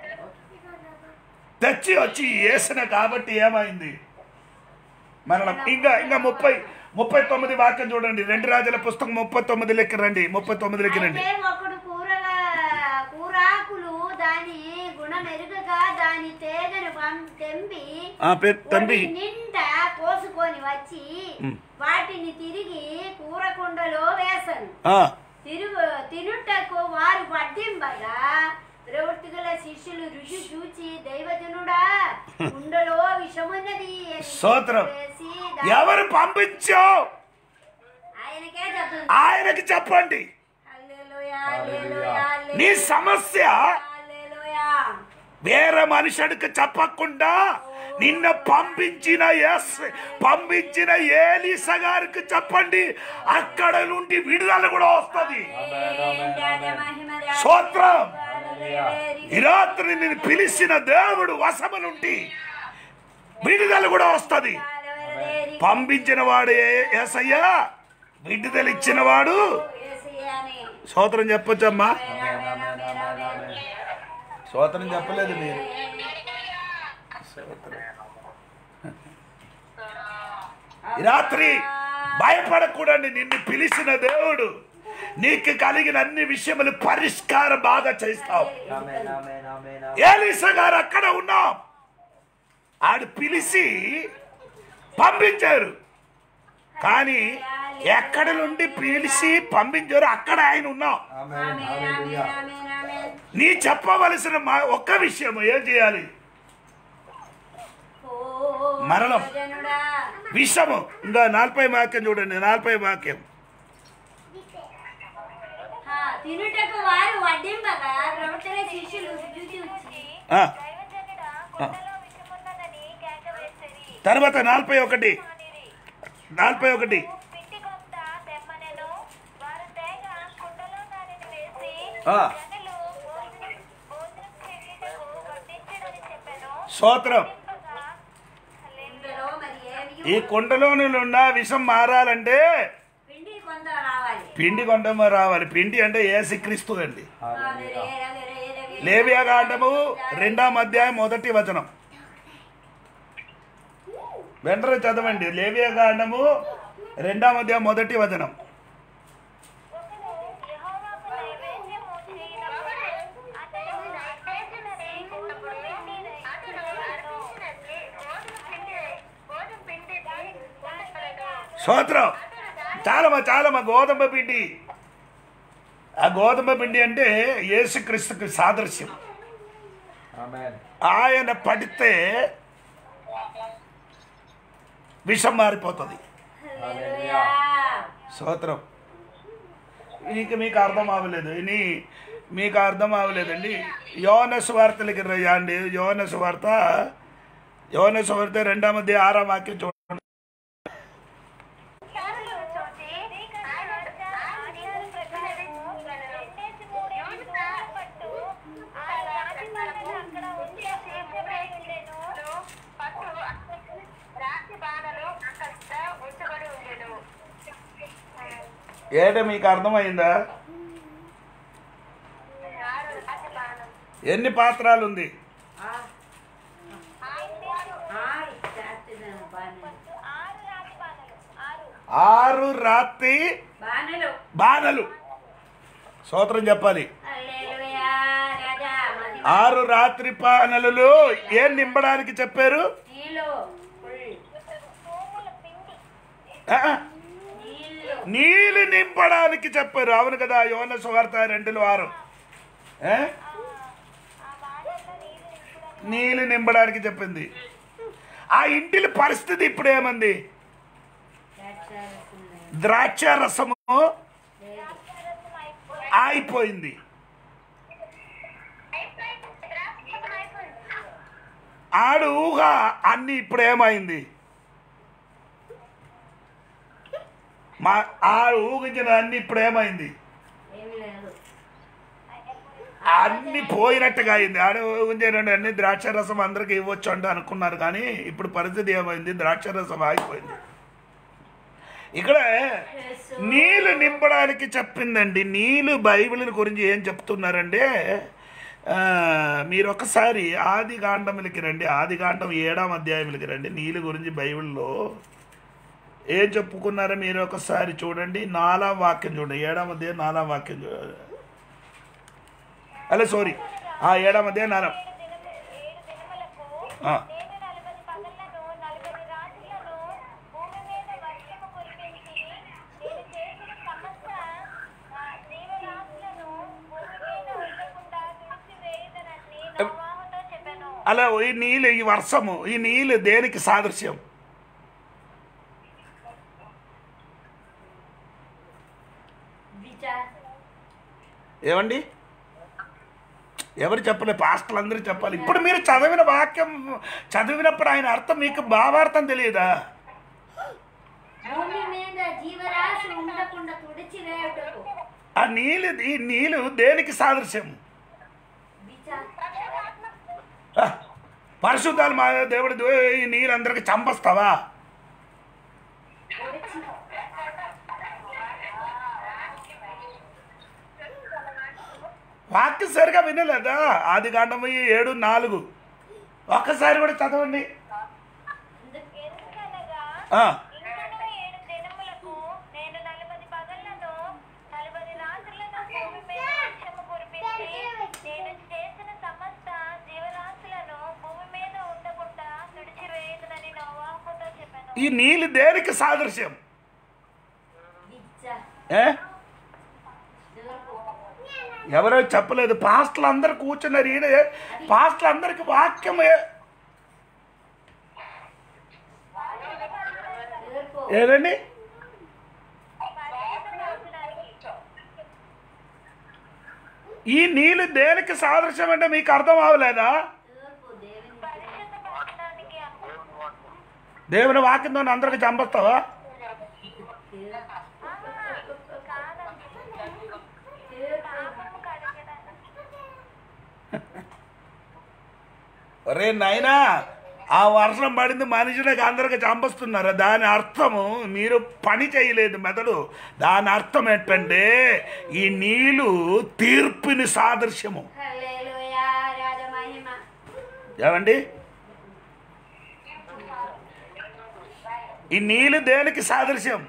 తెచ్చి వచ్చి వేసిన కాబట్టి ఏమైంది మరణం ఇంకా ఇంకా ముప్పై ముప్పై తొమ్మిది వాక్యం చూడండి రెండు రాజుల పుస్తకం ముప్పై తొమ్మిది లెక్క రండి ముప్పై తొమ్మిదిలకి రండి అయితే ఒకడు కూరగా కూరాకులు దాని గుణమెరుగగా దాని తేగను పం- తెంపి ఆ, పె- తండ్రి పొడి నిండా కోసుకొని వచ్చి వాటిని తిరిగి కూర కుండలో వేసను ఆ, తిరుగు తినుటకు వారు పట్టింపగా ప్రవృత్తిగల శిష్యులు రుచి చూచి దైవజనుడా కుండలో విషమున్నది అని స్తోత్రం. వేసి దా- ఎవరు పంపించో ఆయనకే చెప్తుంది ఆయనకి చెప్పండి హల్లెలూయా, హల్లెలూయా, నీ సమస్య హల్లెలూయా. వేరే మనుషుడికి చెప్పకుండా నిన్న పంపించిన ఎస్ పంపించిన ఏలీస గారికి చెప్పండి అక్కడ నుండి విడుదల కూడా వస్తుంది స్తోత్రం. ఈ రాత్రి నేను పిలిచిన దేవుడు వశము నుండి విడుదల కూడా వస్తుంది పంపించిన వాడు ఏ- ఏసయ్యా విడుదల ఇచ్చిన వాడు స్తోత్రం చెప్పొచ్చమ్మా స్తోత్రం చెప్పలేదు మీరు ఈ రాత్రి భయపడకూడని నిన్ను పిలిచిన దేవుడు నీకు కలిగిన అన్ని విషయములు పరిష్కారం బాగా చేస్తావు ఆమేన్ ఆమేన్ ఆమేన్ ఏలీసా గారు అక్కడ ఉన్నాం ఆడు పిలిచి పంపించారు కానీ ఎక్కడ నుండి పిలిచి పంపించారు అక్కడ ఆయన ఉన్నాం ఆమేన్ హల్లెలూయా నీ చెప్పవలసిన మా ఒక్క విషయం ఏం చేయాలి మరణం. విషము ఇంకా నలభై వాక్యం చూడండి నలభై వాక్యం తినుటకు వారు వడ్డింపగా ప్రవక్తల శిష్యులు రుచి చూచి ఆ, దైవజనుడా కుండలో విషమున్నదని కేక వేసిరి తర్వాత నలభై ఒకటి అనిరి. నలభై ఒకటి పిండి కొంత తెమ్మనెను వారు తేగ కుండలో దానిని వేసి ఆ. జనులు భోజనం భోజనం చేయుటకు వడ్డించడని చెప్పెను స్తోత్రం దింపగా హల్లెలూయా. ఇందులో మరి ఏమియు ఈ కుండలోని ఉన్న విషం మారాలంటే పిండి కొంత రావాలి పిండి కొండమ రావాలి పిండి అంటే ఏసుక్రీస్తు అండి హల్లెలూయా లేవియా కాండము రెండాం అధ్యాయం మొదటి వచనం వెంటనే చదవండి లేవియా కాండము రెండాం అధ్యాయం మొదటి వచనం ఒకడు యెహోవాకు నైవేద్యము చేయనప్పుడు అతడు అర్పించిన రేగు పిండి స్తోత్రం చాలమ్మా చాలమ్మా గోధుమ పిండి ఆ గోధుమ పిండి అంటే యేసుక్రీస్తుకి సాదృశ్యం Amen. ఆయన పడితే విషం మారిపోతుంది Hallelujah. స్తోత్రం ఇక మీకు అర్థం అవ్వలేదు ఇని మీకు అర్థం అవ్వలేదండి యోన సువార్తలకి రండి యోన సువార్త యోన సువార్త రెండవ అధ్యాయం ఆరాం వాక్యం చూడండి ఏంటో మీకు అర్థమైందా ఎన్ని పాత్రలు ఉంది ఆరు చేస్తున్నాను బాణలు ఆరు రాత్రి బాణలు బాణలు స్తోత్రం చెప్పాలి హల్లెలూయా రాజా మహిమ ఆరు రాత్రి పానలు ఏం నింపడానికి చెప్పారు నీళ్ళు ఫుల్ ఆ, నీళ్ళు నీళ్ళు నింపడానికి చెప్పారు అవును కదా యోన సువార్త రెండులో ఆరు ఏ? నీళ్ళు నింపడానికి చెప్పింది ఆ ఇంటిల పరిస్థితి ఇప్పుడు ఏమంది చేస్తారుస్తున్నాయి ద్రాక్ష రసము ఆగిపోయింది ఆడు ఊహ అన్ని ఇప్పుడు ఏమైంది మా ఆడు ఊహించిన అన్ని ఇప్పుడు ఏమైంది ఏమి లేదు అన్ని పోయినట్టుగా అయింది ఆడ ఊహించిన అన్ని ద్రాక్ష రసం అందరికి ఇవ్వచ్చు అంటే అనుకున్నారు కానీ ఇప్పుడు పరిస్థితి ఏమైంది ద్రాక్ష రసం ఆగిపోయింది ఇక్కడ నీళ్ళు నింపడానికి చెప్పిందండి నీళ్ళు బైబిల్ గురించి ఏం చెప్తున్నారంటే ఆ, మీరు ఒకసారి ఆది కాండములకి రండి ఆది కాండం ఏడాం అధ్యాయములకి రండి నీళ్ళు గురించి బైబిల్లో ఏం చెప్పుకున్నారో మీరు ఒకసారి చూడండి నాలా వాక్యం చూడండి ఏడాం అధ్యాయం నాలా వాక్యం చూడండి అలా సారీ ఆ ఏడాం అధ్యాయం నాలా ఏడు దినములకు ఆ. నేను నలభై పగళ్లను నలభై రాత్రులను భూమి మీద వర్షము కురిపించి నేను చేసిన సమస్త ఆ, జీవరాశులను భూమి మీద ఉండకుండా తుడిచివేయుదనని నోవాహుతో చెప్పాను అలా ఈ నీళ్ళు ఈ వర్షము ఈ నీళ్ళు దేనికి సాదృశ్యం విచార్ ఏమండి ఎవరు చెప్పలే పాస్టర్లు అందరూ చెప్పాలి ఇప్పుడు మీరు చదివిన వాక్యం చదివినప్పుడు ఆయన అర్థం మీకు భావార్థం తెలియదా భూమి మీద జీవరాశి ఉండకుండా తుడిచివేయుటకు ఆ నీళ్ళు ఈ నీళ్ళు దేనికి సాదృశ్యం విచార్ ఆ, పరిశుద్ధాలు మా దేవుడి దో- ఈ నీళ్ళు అందరికి చంపస్తావా తుడిచి వాక్యం సరిగా వినలేదా ఆది కాండము ఏడు నాలుగు ఒక్కసారి కూడా చదవండి ఎందుకనగా ఆ, ఇంకనూ ఏడు దినములకు నేను నలభై పగళ్లను నలభై రాత్రులను భూమి మీద వర్షము కురిపించి నేను చేసిన సమస్త జీవరాశులను భూమి మీద ఉండకుండా తుడిచివేయుదునని నోవాహుతో చెప్పాను ఈ నీళ్ళు దేనికి సాదృశ్యం విచార్ ఏ ఎవరో చెప్పలేదు పాస్టర్లు అందరు కూర్చున్నారు ఈడ పాస్టర్లు అందరికి వాక్యం ఏ- తీర్పు ఏదండి ఈ నీళ్ళు దేనికి సాదృశ్యం అంటే మీకు అర్థం అవ్వలేదా తీర్పు దేవుని పరిశుద్ధపరచడానికి దేవుని వాక్యంతో అందరికి చంపస్తావా పాపము కడగడానికి ఒరే నాయనా ఆ వర్షం పడింది మనుషులకు అందరికి చంపస్తున్నారు దాని అర్థము మీరు పని చేయలేదు మెదడు దాని అర్థం ఏంటంటే ఈ నీళ్ళు తీర్పుని సాదృశ్యము హల్లెలూయా రాజ మహిమ ఏమండి ఈ నీళ్ళు దేనికి సాదృశ్యం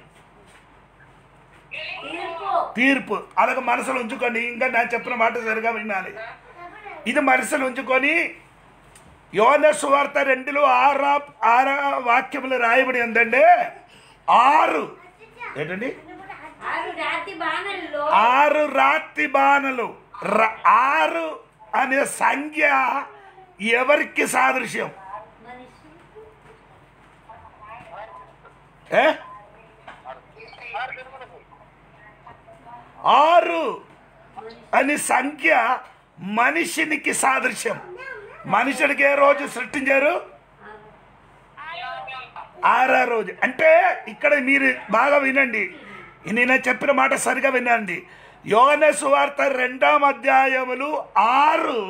తీర్పు తీర్పు అలాగ మనసులో ఉంచుకోండి ఇంకా నేను చెప్పిన మాట సరిగా వినాలి ఇది మనసులో ఉంచుకొని యోన సువార్త రెండులో ఆరా ఆరా వాక్యములు రాయబడి ఏంటంటే ఆరు ఏంటండి ఆరు రాతి బాణల్లో ఆరు రాతి బాణలు ర- ఆరు అనే సంఖ్య ఎవరికి సాదృశ్యం మనిషి ఏ ఆరు అని సంఖ్య మనిషినికి సాదృశ్యం మనుషుడికి ఏ రోజు సృష్టించారు ఆరో రోజు అంటే ఇక్కడ మీరు బాగా వినండి నేను చెప్పిన మాట సరిగా వినండి యోన సువార్త రెండాం అధ్యాయములు ఆరు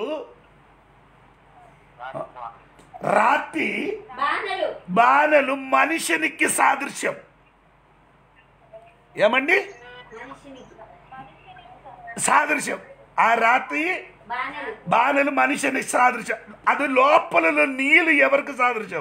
రాతి బాణలు బాణలు మనుషునికి సాదృశ్యం ఏమండి మనిషిని సాదృశ్యం ఆ రాత్రి బాణలు బాణలు మనిషిని సాదృశ్యం అది లోపల నీళ్ళు ఎవరికి సాదృశ్యం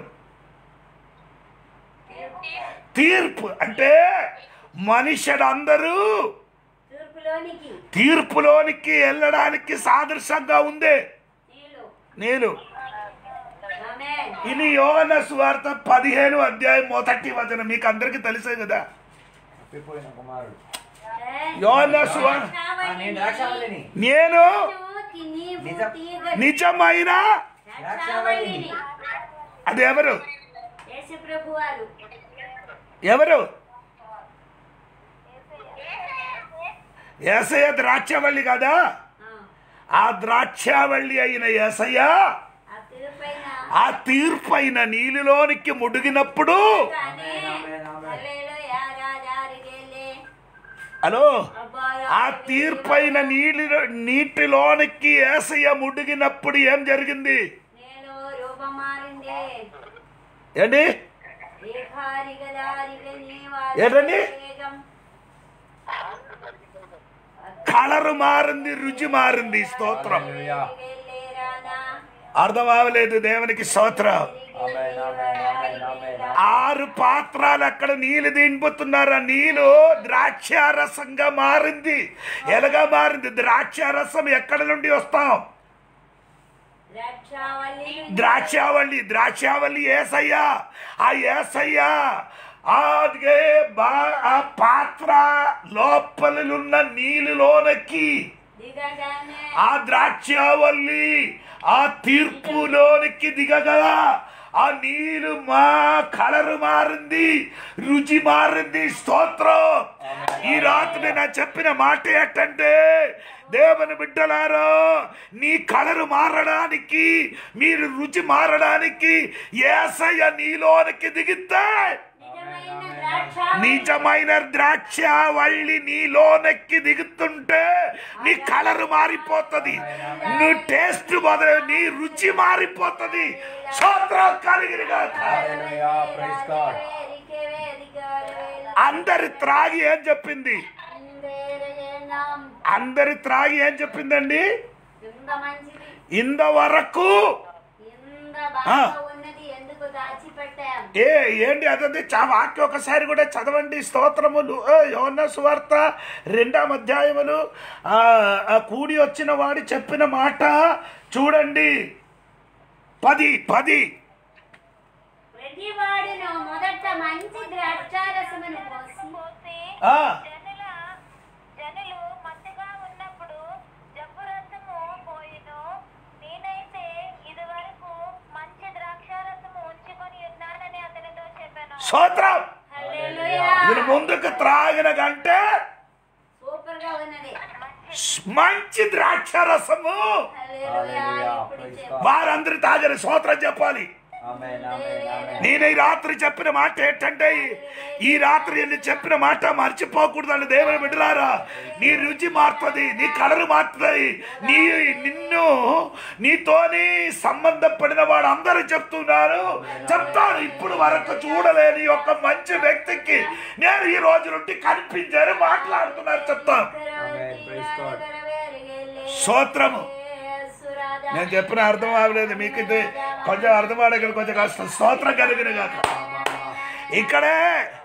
తీర్పు అంటే మనుషుడందరూ తూర్పులోనికి తీర్పులోనికి వెళ్ళడానికి సాదృశ్యంగా ఉంది నీళ్ళు నేను ఆమేన్ ఇది యోగన సువార్త పదిహేను అధ్యాయం మొదటి వచనం మీకు అందరికీ తెలిసే కదా తప్పిపోయిన కుమారుడు యోగన సువార్త ఆ, నేను ద్రాక్షావళిని నేను నీవు నిజం. తీగ నిజమైన ద్రాక్షావళిని అది ఎవరు యేసు ప్రభు వారు ఎవరు ఏసయ్య ద్రాక్షవల్లి కదా ఆ, ఆ ద్రాక్షావల్లి అయిన ఏసయ్య ఆ తీర్పైన ఆ తీర్పైన నీళ్ళలోనికి ముడిగినప్పుడు కానీ ఆమేన్, ఆమేన్. హల్లెలూయా రాజారిగేలే హలో అబ్బాయ ఆ తీర్పైన నీళ్ళ నీటిలోనికి ఏసయ్య ముడిగినప్పుడు ఏం జరిగింది నేను రూపం మారింది ఏంటి రేఖారిగదారిగ ఏంటండి? వేగం కలరు మారింది రుచి మారింది స్తోత్రం హల్లెలూయా. వెళ్ళేరానా అర్థం అవ్వలేదు దేవునికి స్తోత్రం ఆమేన్, ఆమేన్, ఆమేన్, ఆమేన్. ఆరు పాత్రలు అక్కడ నీళ్ళు దింపుతున్నారు ఆ నీళ్ళు ద్రాక్షారసంగా మారింది ఎలాగా మారింది ద్రాక్షారసం ఎక్కడ నుండి వస్తాం ద్రాక్షావల్లి ద్రాక్షావళి ద్రాక్షావళి ఏసయ్యా ఆ ఏసయ్యా అదే బా ఆ పాత్ర లోపలనున్న నీళ్ళలోనకి దిగగానే ఆ ద్రాక్షావల్లి ఆ తీర్పులోనికి దిగగా ఆ నీళ్ళు మా కలరు మారింది రుచి మారింది స్తోత్రం ఈ రాత్రి నేను చెప్పిన మాట ఏంటంటే దేవుని బిడ్డలారో నీ కలరు మారడానికి మీరు రుచి మారడానికి ఏసయ్య నీలోనికి దిగితే నిజమైన ద్రాక్ష నిజమైన ద్రాక్ష వల్లి నీలోనెక్కి దిగుతుంటే నీ కలర్ మారిపోతుంది నీ టేస్ట్ మొదలు నీ రుచి మారిపోతుంది సూత్రం కలిగినగాక హల్లెలూయా, praise God. వేదికే వేదికాలు వేల అందరి త్రాగి ఏం చెప్పింది అందరేనాం అందరి త్రాగి ఏం చెప్పిందండి ఇంత మంచిది ఇంతవరకు ఇంత బాగా ఉన్నది ఎందుకు దాచిపెట్టాం ఏ ఏంటి అదే చా వాక్యం ఒకసారి కూడా చదవండి స్తోత్రములు యోన సువార్త రెండాం అధ్యాయములు ఆ, ఆ కూడి వచ్చిన వాడు చెప్పిన మాట చూడండి పది పది ప్రతి వాడును మొదట మంచి ద్రాక్షారసమును పోసి పోసి ఆ, జనుల జనులు మత్తుగా ఉన్నప్పుడు జబ్బు రసము పోయిను నేనైతే ఇదివరకు మంచి ద్రాక్షారసము ఉంచుకొని ఉన్నానని అతనితో చెప్పాను స్తోత్రం హల్లెలూయా ఇది ముందుకు త్రాగిన కంటే సూపర్ గా ఉన్నది మంచి ద్రాక్ష రసము హల్లెలూయా హల్లెలూయా, ఇప్పుడు praise చెప్పు. God. వారందరి తాగని స్తోత్రం చెప్పాలి ఆమేన్, ఆమేన్, ఆమేన్. నేను ఈ రాత్రి చెప్పిన మాట ఏంటంటే ఈ రాత్రి నేను చెప్పిన మాట మర్చిపోకూడదని దేవుని బిడ్డలారా నీ రుచి మారుతుంది నీ కలరు మారుతుంది నీ నిన్ను నీతోని సంబంధపడిన వాడు అందరూ చెప్తున్నారు చెప్తాను ఇప్పుడు వరకు చూడలేని ఒక మంచి వ్యక్తికి నేను ఈ రోజు నుండి కనిపించారు మాట్లాడుతున్నారు చెప్తాను ఆమేన్, praise God. స్తోత్రము నేను చెప్పిన అర్థం అవ్వలేదు మీకు ఇది కొంచెం అర్థం అడగలు కొంచెం కష్టం స్తోత్రం కలిగిన కాక ఇక్కడే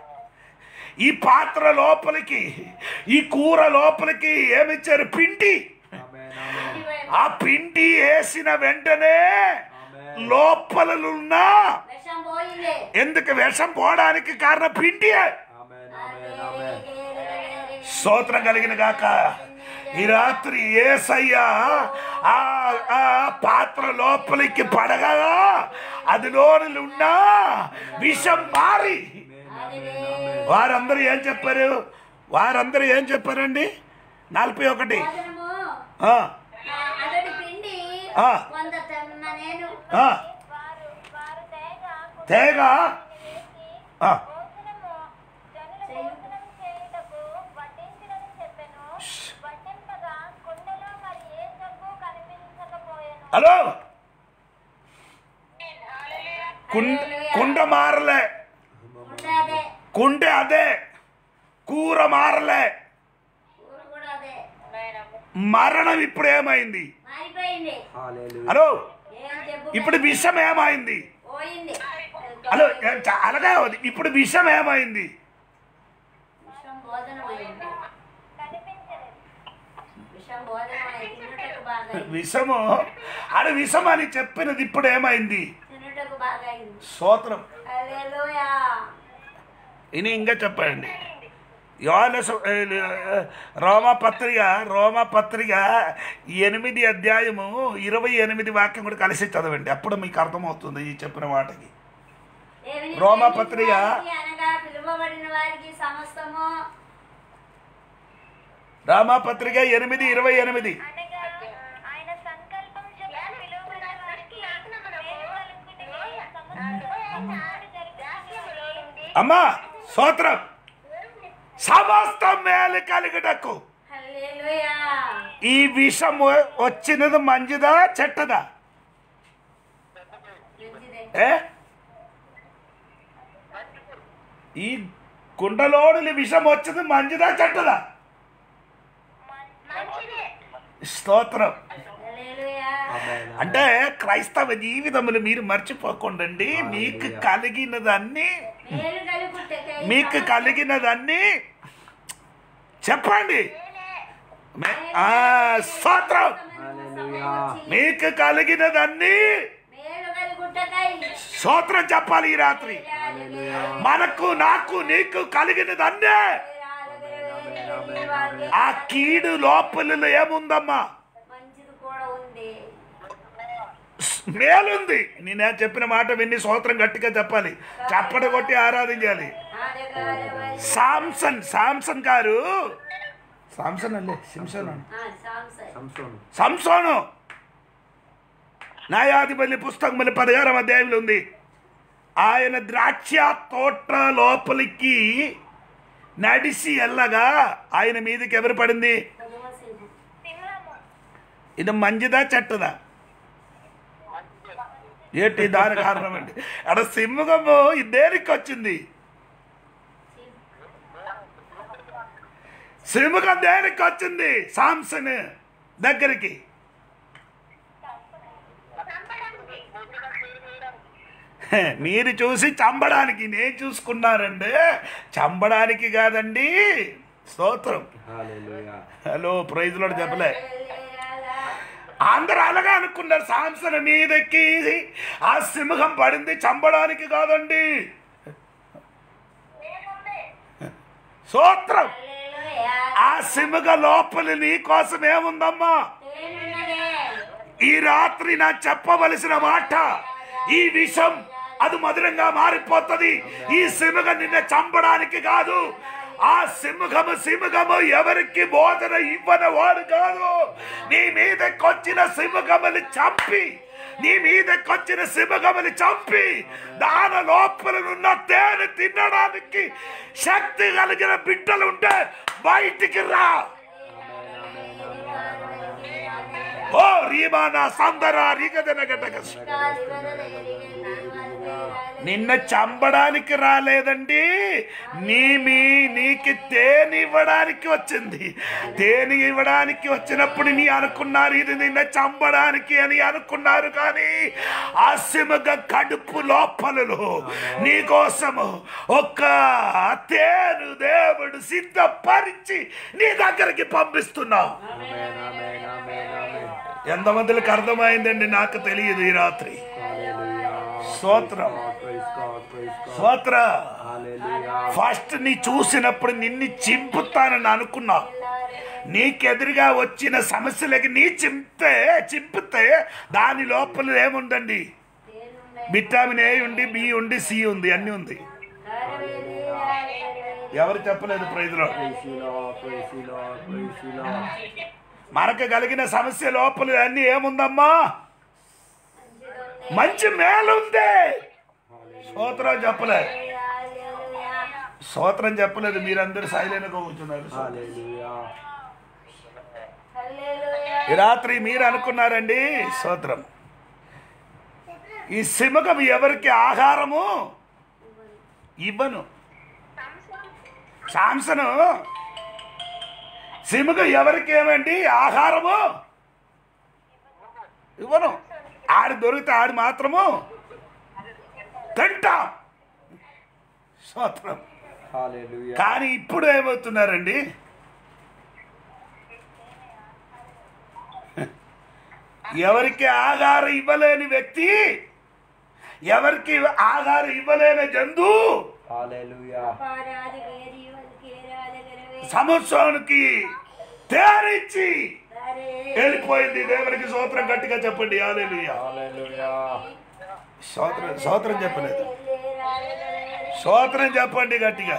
ఈ పాత్ర లోపలికి ఈ కూర లోపలికి ఏమిచ్చారు పిండి ఆమేన్, ఆమేన్. ఆ పిండి వేసిన వెంటనే లోపలనున్న విషం పోయింది ఎందుకు విషం పోవడానికి కారణం పిండియే Amen. Amen. Amen. స్తోత్రం కలిగిన గాక ఈ రాత్రి ఏసయ్యా ఆ ఆ పాత్ర లోపలికి పడగా అదిలోని ఉన్న విషం మారి వారందరూ ఏం చెప్పారు వారందరూ ఏం చెప్పారండి నలభై ఒకటి భోజనము ఆ, అతడి పిండి ఆ. కొంత తెమ్మ నేను ఆ, వారు వారు తేగ తేగ వేసి ఆ, భోజనము జనుల భోజనం చేయుటకు వడ్డించినని చెప్పెను వడ్డింపగా కుండలో మరి ఏ జబ్బు కనిపించకపోయెను హలో కుండ కుండ మారలే ఉండే అదే కుండ అదే కూర మారలే కూర కూడా అదే మరణం ఇప్పుడు ఏమైంది మారిపోయింది Hallelujah. హలో ఏం జబ్బు ఇప్పుడు విషం ఏమైంది పోయింది హలో ఏ- చ- అలాగే ఉంది. ఇప్పుడు విషం ఏమైంది విషం భోజనం అయింది కనిపించలేదు విషం భోజనం అయింది తినుటకు బాగా అయింది విషము ఆడ విషం అని చెప్పినది ఇప్పుడు ఏమైంది తినుటకు బాగా అయింది స్తోత్రం హల్లెలూయా ఇని ఇంకా చెప్పండి యోహాను సు- ఏ, రోమా పత్రిక రోమా పత్రిక ఎనిమిది అధ్యాయము ఇరవై ఎనిమిది వాక్యం కూడా కలిసి చదవండి అప్పుడు మీకు అర్థమవుతుంది ఈ చెప్పిన వాటికి దేవుని రోమా ప్రేమించిన పత్రిక. వారికి అనగా పిలువబడిన వారికి సమస్తము రామా పత్రిక ఎనిమిది ఇరవై ఎనిమిది అనగా ఆయన సంకల్పం చొప్పున పిలువబడిన వారికి మేలు కలుగుటకై సమస్తము జరిగించుటకై అమ్మా స్తోత్రం సమస్త మేలు కలుగుటకు హల్లెలూయా ఈ విషం వచ్చినది మంచిదా చెట్టదా మంచిదే ఏ ఈ కుండలోని విషం వచ్చింది మంచిదా చెట్టదా స్తోత్రం హల్లెలూయా Amen. అంటే క్రైస్తవ జీవితములు మీరు మర్చిపోకండి మీకు కలిగినదన్నీ మేలు కలుగుటకై మీకు కలిగినదన్నీ చెప్పండి మే- ఆ, స్తోత్రం Hallelujah. మీకు కలిగినదన్నీ మేలు కలుగుటకై స్తోత్రం చెప్పాలి ఈ రాత్రి మనకు నాకు నీకు కలిగినదన్నే ఆ కీడు లోపలలో ఏముందమ్మా మంచిది కూడా ఉంది మేలుంది నేనే చెప్పిన మాట విని స్తోత్రం గట్టిగా చెప్పాలి చప్పట కొట్టి ఆరాధించాలి ఆడగాడవై సాంసన్ సాంసన్ గారు సాంసన్ అల్లే సింసన్ అని. ఆ సాంసై Samson. సంసోను న్యాయాధిపతి పుస్తకం మళ్ళీ పదిహారం అధ్యాయంలో ఉంది ఆయన ద్రాక్ష తోట లోపలికి నడిచి వెళ్ళగా ఆయన మీదకి ఎవరు పడింది భగవసింహం సింహము ఇది మంచిదా చెట్టదా ఏంటి దాని కారణం అండి అక్కడ సింహము ఈ దేనికి వచ్చింది సింహం దేనికి వచ్చింది సాంసన్ దగ్గరికి హే, మీరు చూసి చంపడానికి నేను చూసుకున్నారండి చంపడానికి కాదండి స్తోత్రం Hallelujah. హలో ప్రైజ్లో చెప్పలే హల్లెలూయా అందరూ అలాగే అనుకున్నారు సాంసన్ మీదకి ఆ సింహం పడింది చంపడానికి కాదండి సూత్రం హల్లెలూయా ఆ సింహ లోపల నీ కోసం ఏముందమ్మా తేనున్నదే ఈ రాత్రి నా చెప్పవలసిన మాట ఈ విషం అది మధురంగా మారిపోతుంది ఈ సింహ నిన్న చంపడానికి కాదు ఆ సింహము సింహము ఎవరికి బోధన ఇవ్వని వాడు కాదు నీ మీదకొచ్చిన సింహముని చంపి నీ మీదకొచ్చిన సింహముని చంపి దాని లోపలనున్న తేనె తినడానికి శక్తి కలిగిన బిడ్డలు ఉంటే బయటికి రా ఓ రీమానా సందరా రిగదన గడ్డగస్ నిన్న చంపడానికి రాలేదండి నీ మీ నీకు తేనె ఇవ్వడానికి వచ్చింది తేనె ఇవ్వడానికి వచ్చినప్పుడు నీ అనుకున్నారు ఇది నిన్న చంపడానికి అని అనుకున్నారు కానీ ఆ సిమగ కడుపు లోపలలో నీ కోసము ఒక్క తేను దేవుడు సిద్ధపరిచి నీ దగ్గరికి పంపిస్తున్నావు Amen. Amen. Amen. Amen. ఎంతమందికి అర్థమైందండి నాకు తెలియదు ఈ రాత్రి Hallelujah. స్తోత్రం Praise God, praise God. స్తోత్ర Hallelujah. ఫస్ట్ నీ చూసినప్పుడు నిన్ను చింపుతానని అనుకున్నా నీకెదురుగా వచ్చిన సమస్యలకి నీ చింపితే చింపితే దాని లోపల ఏముందండి విటామిన్ ఏ ఉండి బి ఉండి సి ఉంది అన్ని ఉంది ఎవరు చెప్పలేదు ప్రైజ్లో Praise you, Lord. Praise you, Lord. Praise you, Lord. మనకు కలిగిన సమస్య లోపల అన్ని ఏముందమ్మా మంచి మేలుంది స్తోత్రం చెప్పలేదు స్తోత్రం చెప్పలేదు మీరందరూ సైలెంట్గా కూర్చున్నారు Hallelujah. ఈ రాత్రి మీరు అనుకున్నారండి స్తోత్రం ఈ సిమకం ఎవరికి ఆహారము ఇవ్వను సాంసను సిమకం ఎవరికి ఏమండి ఆహారము ఇవ్వను ఆడు దొరికితే ఆడు మాత్రము తింటాం స్తోత్రం Hallelujah. కానీ ఇప్పుడు ఏమవుతున్నారండి ఎవరికి ఆధారం ఇవ్వలేని వ్యక్తి ఎవరికి ఆధారం ఇవ్వలేని జంతు Hallelujah. సంవత్సరానికి తేరిచ్చి వెళ్ళిపోయింది దేవునికి సూత్రం గట్టిగా చెప్పండి హాలేలుయా Hallelujah. సోత్రం సోత్రం చెప్పలేదు సోత్రం చెప్పండి గట్టిగా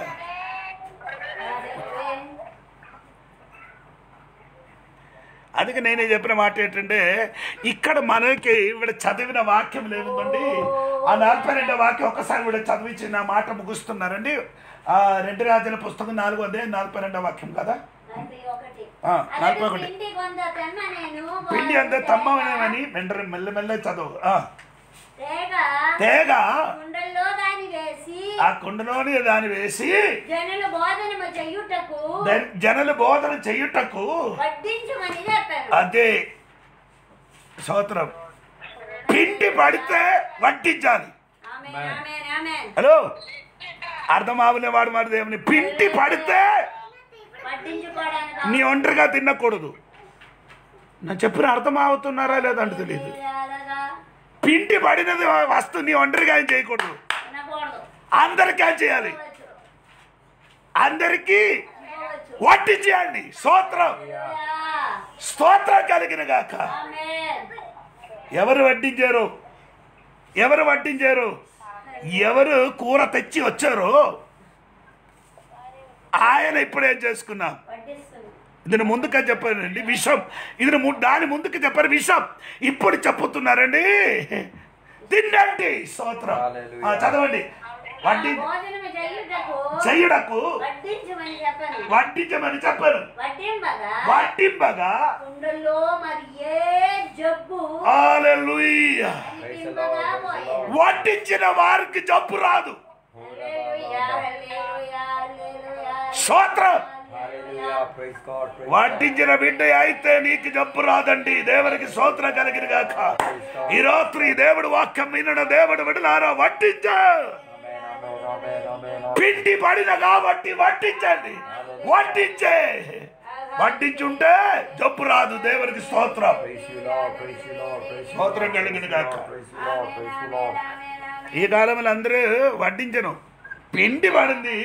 అందుకే నేనే చెప్పిన మాట ఏంటంటే ఇక్కడ మనకి ఇక్కడ చదివిన వాక్యం ఏముందండి ఆ నలభై రెండో వాక్యం ఒక్కసారి కూడా చదివించి నా మాట ముగుస్తున్నారండి ఆ రెండు రాజుల పుస్తకం నాలుగు అదే నలభై రెండో వాక్యం కదా ఆ, నలభై ఒకటి పిండి కొంత తెమ్మ నేను పిండి అంతా తమ్మనేమని మెండర మెల్లమెల్ల చదువు ఆ, తేగ తేగ కుండల్లో దాన్ని వేసి ఆ కుండలోని దాన్ని వేసి జనులు బోధనము చెయ్యుటకు దన్- జనులు బోధన చెయ్యుటకు వడ్డించమని చెప్పారు అదే స్తోత్రం పిండి పడితే వడ్డించాలి ఆమేన్, ఆమేన్, ఆమేన్. హలో అర్థమావులే వాడు మరి దేవుని పిండి పడితే వడ్డించుకోవడానికి నీ ఒంటరిగా తినకూడదు నేను చెప్పిన అర్థం అవుతున్నారా లేదంటే తెలియదు అలాగా పిండి పడినది వస్తువు నీ ఒంటరిగా ఏం చేయకూడదు తినకూడదు అందరికీ ఏం చేయాలి తినవచ్చు, అందరికీ తినవచ్చు. వడ్డించేయండి స్తోత్రం హల్లెలూయా. స్తోత్రం కలిగిన గాక ఆమేన్. ఎవరు వడ్డించారు ఎవరు వడ్డించారు ఎవరు కూర తెచ్చి వచ్చారో ఆయన ఇప్పుడు ఏం చేసుకున్నాం వడ్డిస్తుంది ఇది ముందుగా చెప్పారండి విషం ఇది ము- దాని ముందుకు చెప్పారు విషం ఇప్పుడు చెప్పుతున్నారండి తినండి స్తోత్రం ఆ, చదవండి వడ్డి భోజనము చేయుటకు చెయ్యుడకు వడ్డించమని చెప్పాను వడ్డించమని చెప్పారు వడ్డింపగా వడ్డింపగా కుండల్లో మరి ఏ జబ్బు హల్లెలూయా అనిపింపగా పోయేది. వడ్డించిన వారికి జబ్బు రాదు హల్లెలూయా, హల్లెలూయా, హల్లెలూయా. స్తోత్రం Hallelujah. Praise God. Praise వడ్డించిన బిడ్డ అయితే నీకు జబ్బు రాదండి దేవునికి స్తోత్రం కలిగిన గాక ఈ రాత్రి దేవుడు వాక్యం వినడ దేవుడు విడలారా వడ్డించా Amen. Amen. Amen. Amen. పిండి పడిన కాబట్టి వడ్డించండి వడ్డించే వడ్డించుంటే జబ్బు రాదు దేవునికి స్తోత్రం Praise you, Lord. Praise you, Lord. Praise you, స్తోత్రం Lord. కలిగిన గాక Praise you, Lord. Praise you, Lord. ఈ కాలంలో అందరూ వడ్డించను పిండి పడింది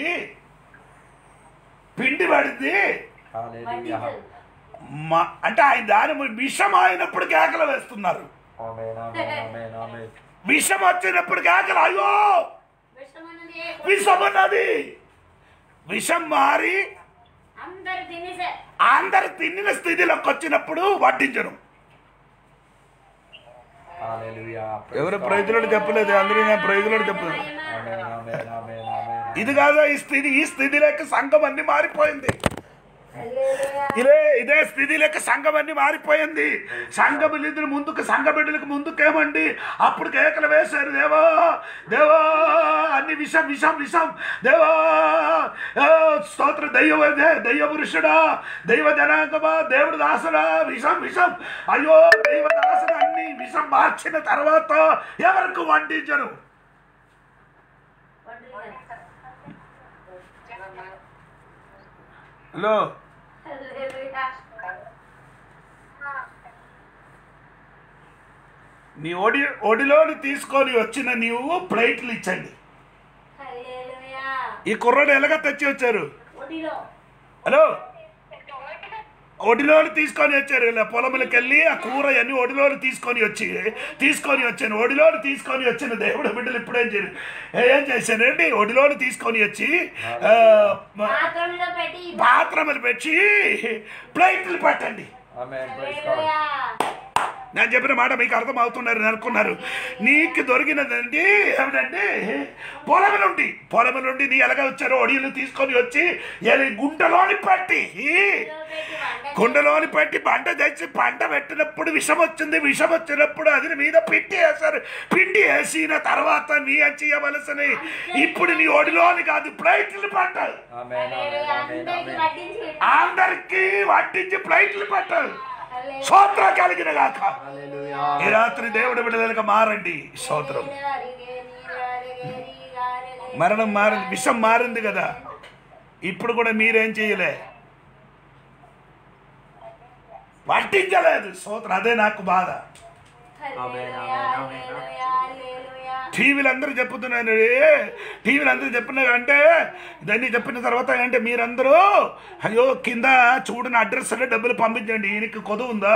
పిండి పడింది Hallelujah. మ- అంటే ఆయన దాని మీద విషం అయినప్పుడు కేకలు వేస్తున్నారు Amen. Amen. Amen. Amen. విషం వచ్చినప్పుడు కేకలు అయ్యో విషమన్నది విషం ఉన్నది విషం మారి అందరు తినేసారు అందరు తిన్నిన స్థితిలోకి వచ్చినప్పుడు వడ్డించను Hallelujah. Praise ఎవరు God. ప్రైజులను చెప్పలేదు అందరూ నేను ప్రైజులను చెప్పలేదు Amen. Amen. Amen. Amen. ఇది కాదా ఈ స్థితి ఈ స్థితిలోకి సంఘం అన్ని మారిపోయింది ఇదే ఇదే స్థితిలోకి సంఘం అన్ని మారిపోయింది సంఘ బిడ్డలు ముందుకు సంఘ బిడ్డలకు ముందుకేమండి అప్పుడు కేకలు వేశారు దేవా దేవా అన్ని విషం విషం విషం దేవా ఆ, స్తోత్ర దైవ దైవ పురుషుడా దైవ జనాంగమా దేవుడు దాసుడా విషం విషం అయ్యో దైవ దాసుడు అన్ని విషం మార్చిన తర్వాత ఎవరికి వండించను వండుతారు. Hello hallelujah. నీ ఒడి ఒడిలోని తీసుకొని వచ్చిన నీవు ప్లేట్లు ఇచ్చండి హల్లెలూయా ఈ కుర్రాడు ఎలాగ తెచ్చి వచ్చారు ఒడిలో హలో ఒడిలోని తీసుకొని వచ్చారు ఇలా పొలములకు వెళ్ళి ఆ కూర అన్ని ఒడిలోని తీసుకొని వచ్చి తీసుకొని వచ్చాను ఒడిలోని తీసుకొని వచ్చిన దేవుడు బిడ్డలు ఇప్పుడేం చేయరు ఏం చేశానండి ఒడిలోని తీసుకొని వచ్చి ఆ, మ- పాత్రలో పెట్టి పాత్రములు పెట్టి ప్లేట్లు పెట్టండి Amen. Praise God. హల్లెలూయా నేను చెప్పిన మాట మీకు అర్థం అవుతున్నారు అనుకున్నారు నీకు దొరికినదండి ఏమిటంటే పొలము నుండి పొలము నుండి నీ ఎలాగ వచ్చారో ఒడియలు తీసుకొని వచ్చి ఎలి గుంటలోని పెట్టి గుండెలోని పెట్టి పంట తెచ్చి పంట పెట్టినప్పుడు విషం వచ్చింది విషం వచ్చినప్పుడు అది మీద పిండి వేశారు పిండి వేసిన తర్వాత నీ చేయవలసిన ఇప్పుడు నీ ఒడిలోని కాదు ప్లేట్లు పట్టాలి Amen. Amen. Amen. అందరికి Amen. వడ్డించి అందరికి వడ్డించి ప్లేట్లు పెట్టాలి సోత్రం కలిగిన గాక Hallelujah. ఈ రాత్రి దేవుడి బిడ్డలుగా మారండి స్తోత్రం మరణం మారింది విషం మారింది కదా ఇప్పుడు కూడా మీరేం చేయలే పట్టించలేదు స్తోత్రం అదే నాకు బాధ Amen. Amen. Amen. టీవీలు అందరూ చెప్పుతున్నాను టీవీలు అందరూ చెప్పినారు అంటే ఇదన్నీ చెప్పిన తర్వాత అంటే మీరందరూ అయ్యో కింద చూడని అడ్రస్ అంటే డబ్బులు పంపించండి ఈయనకి కొదువు ఉందా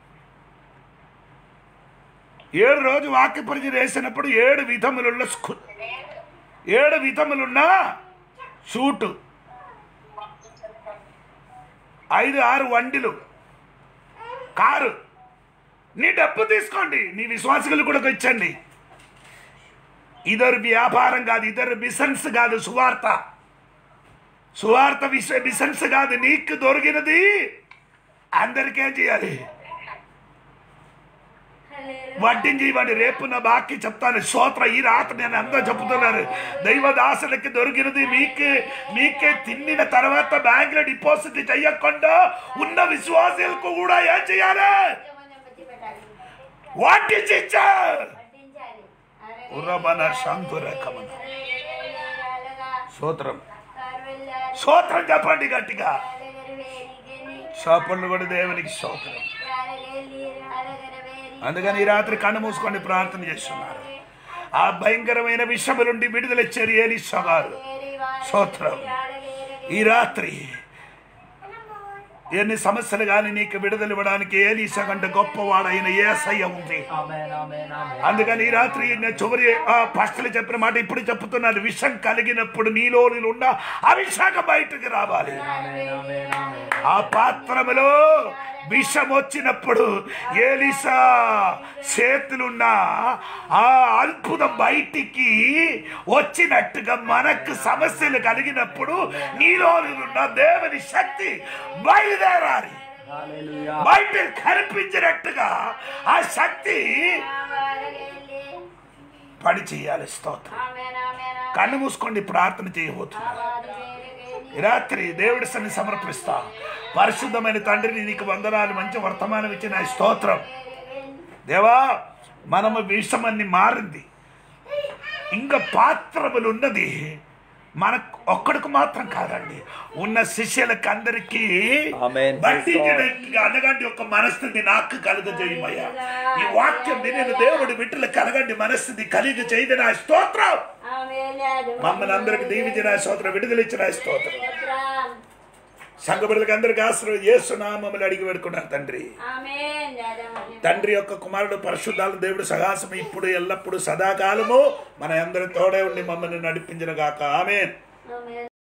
ఏడు రోజు వాక్య పరిచయం వేసినప్పుడు ఏడు విధములున్న స్కు- ఏడు విధములున్న షూటు ఐదు ఆరు వండిలు కారు నీ డబ్బు తీసుకోండి నీ విశ్వాసికులు కూడా ఇచ్చండి ఇదరు వ్యాపారం కాదు ఇదరు బిజినెస్ కాదు సువార్త సువార్త విష బిజినెస్ కాదు నీకు దొరికినది అందరికేం చేయాలి వడ్డించి ఇవ్వండి రేపు నా బాకీ చెప్తాను స్తోత్ర ఈ రాత్రి నేను అందరూ చెప్తున్నాను దైవదాసులకి దొరికినది మీకే మీకే తిన్నిన తర్వాత బ్యాంకులో డిపాజిట్ చెయ్యకుండా ఉన్న విశ్వాసాలకు కూడా ఏం చేయాలి వడ్డించి ఇచ్చా ఉర్రబన శాంతురకమన స్తోత్రం స్తోత్రం చెప్పండి గట్టిగా షాపులు కూడా దేవునికి స్తోత్రం అందుకని ఈ రాత్రి కన్ను మూసుకొని ప్రార్థన చేస్తున్నారు ఆ భయంకరమైన విషము నుండి విడుదలిచ్చారు ఏలిస్సా గారు స్తోత్రం ఈ రాత్రి ఎన్ని సమస్యలు కానీ నీకు విడుదల ఇవ్వడానికి ఏలీసా కంటే గొప్పవాడైన ఏసయ్య ఉంది Amen. Amen. Amen. అందుకని ఈ రాత్రి నేను చివరి ఆ పస్తులు చెప్పిన మాట ఇప్పుడు చెప్తున్నాను విషం కలిగినప్పుడు నీలో ఉన్న అభిషేకం బయటకు రావాలి Amen. Amen. Amen. ఆ పాత్రములో విషం వచ్చినప్పుడు ఏలిసా చేతులున్న ఆ అద్భుతం బయటికి వచ్చినట్టుగా మనకు సమస్యలు కలిగినప్పుడు నీలో ఉన్న దేవుని శక్తి బయలుదేరాలి Hallelujah. బయట కనిపించినట్టుగా ఆ శక్తి పని చేయాలి స్తోత్రం కన్ను మూసుకోండి ప్రార్థన చేయబోతున్నారు ఈ రాత్రి దేవుడి సన్ని సమర్పిస్తా పరిశుద్ధమైన తండ్రిని నీకు వందనాలు మంచి వర్తమానం ఇచ్చిన ఈ స్తోత్రం దేవా మనము విషమన్ని మారింది ఇంకా పాత్రములు ఉన్నది మనకు ఒక్కడికి మాత్రం కాదండి ఉన్న శిష్యులకు అందరికీ Amen. బట్టించడానికి అనగండి ఒక మనస్థితి నాకు కలుగజేయమయ్యా ఈ వాక్యం వినిన దేవుడి బిడ్డలు కలగండి మనస్థితి కలిగ చేయదు నా స్తోత్రం మమ్మల్ని అందరికి దీవించిన స్తోత్రం విడుదలిచ్చిన స్తోత్రం సంఘ బిడ్డలకు అందరికి ఆశ్రయం చేస్తున్నా మమ్మల్ని అడిగి పెడుకున్నారు తండ్రి తండ్రి యొక్క కుమారుడు పరిశుద్ధాలు దేవుడు సహాసం ఇప్పుడు ఎల్లప్పుడు సదాకాలము మన అందరి తోడే ఉండి మమ్మల్ని నడిపించిన గాక ఆమె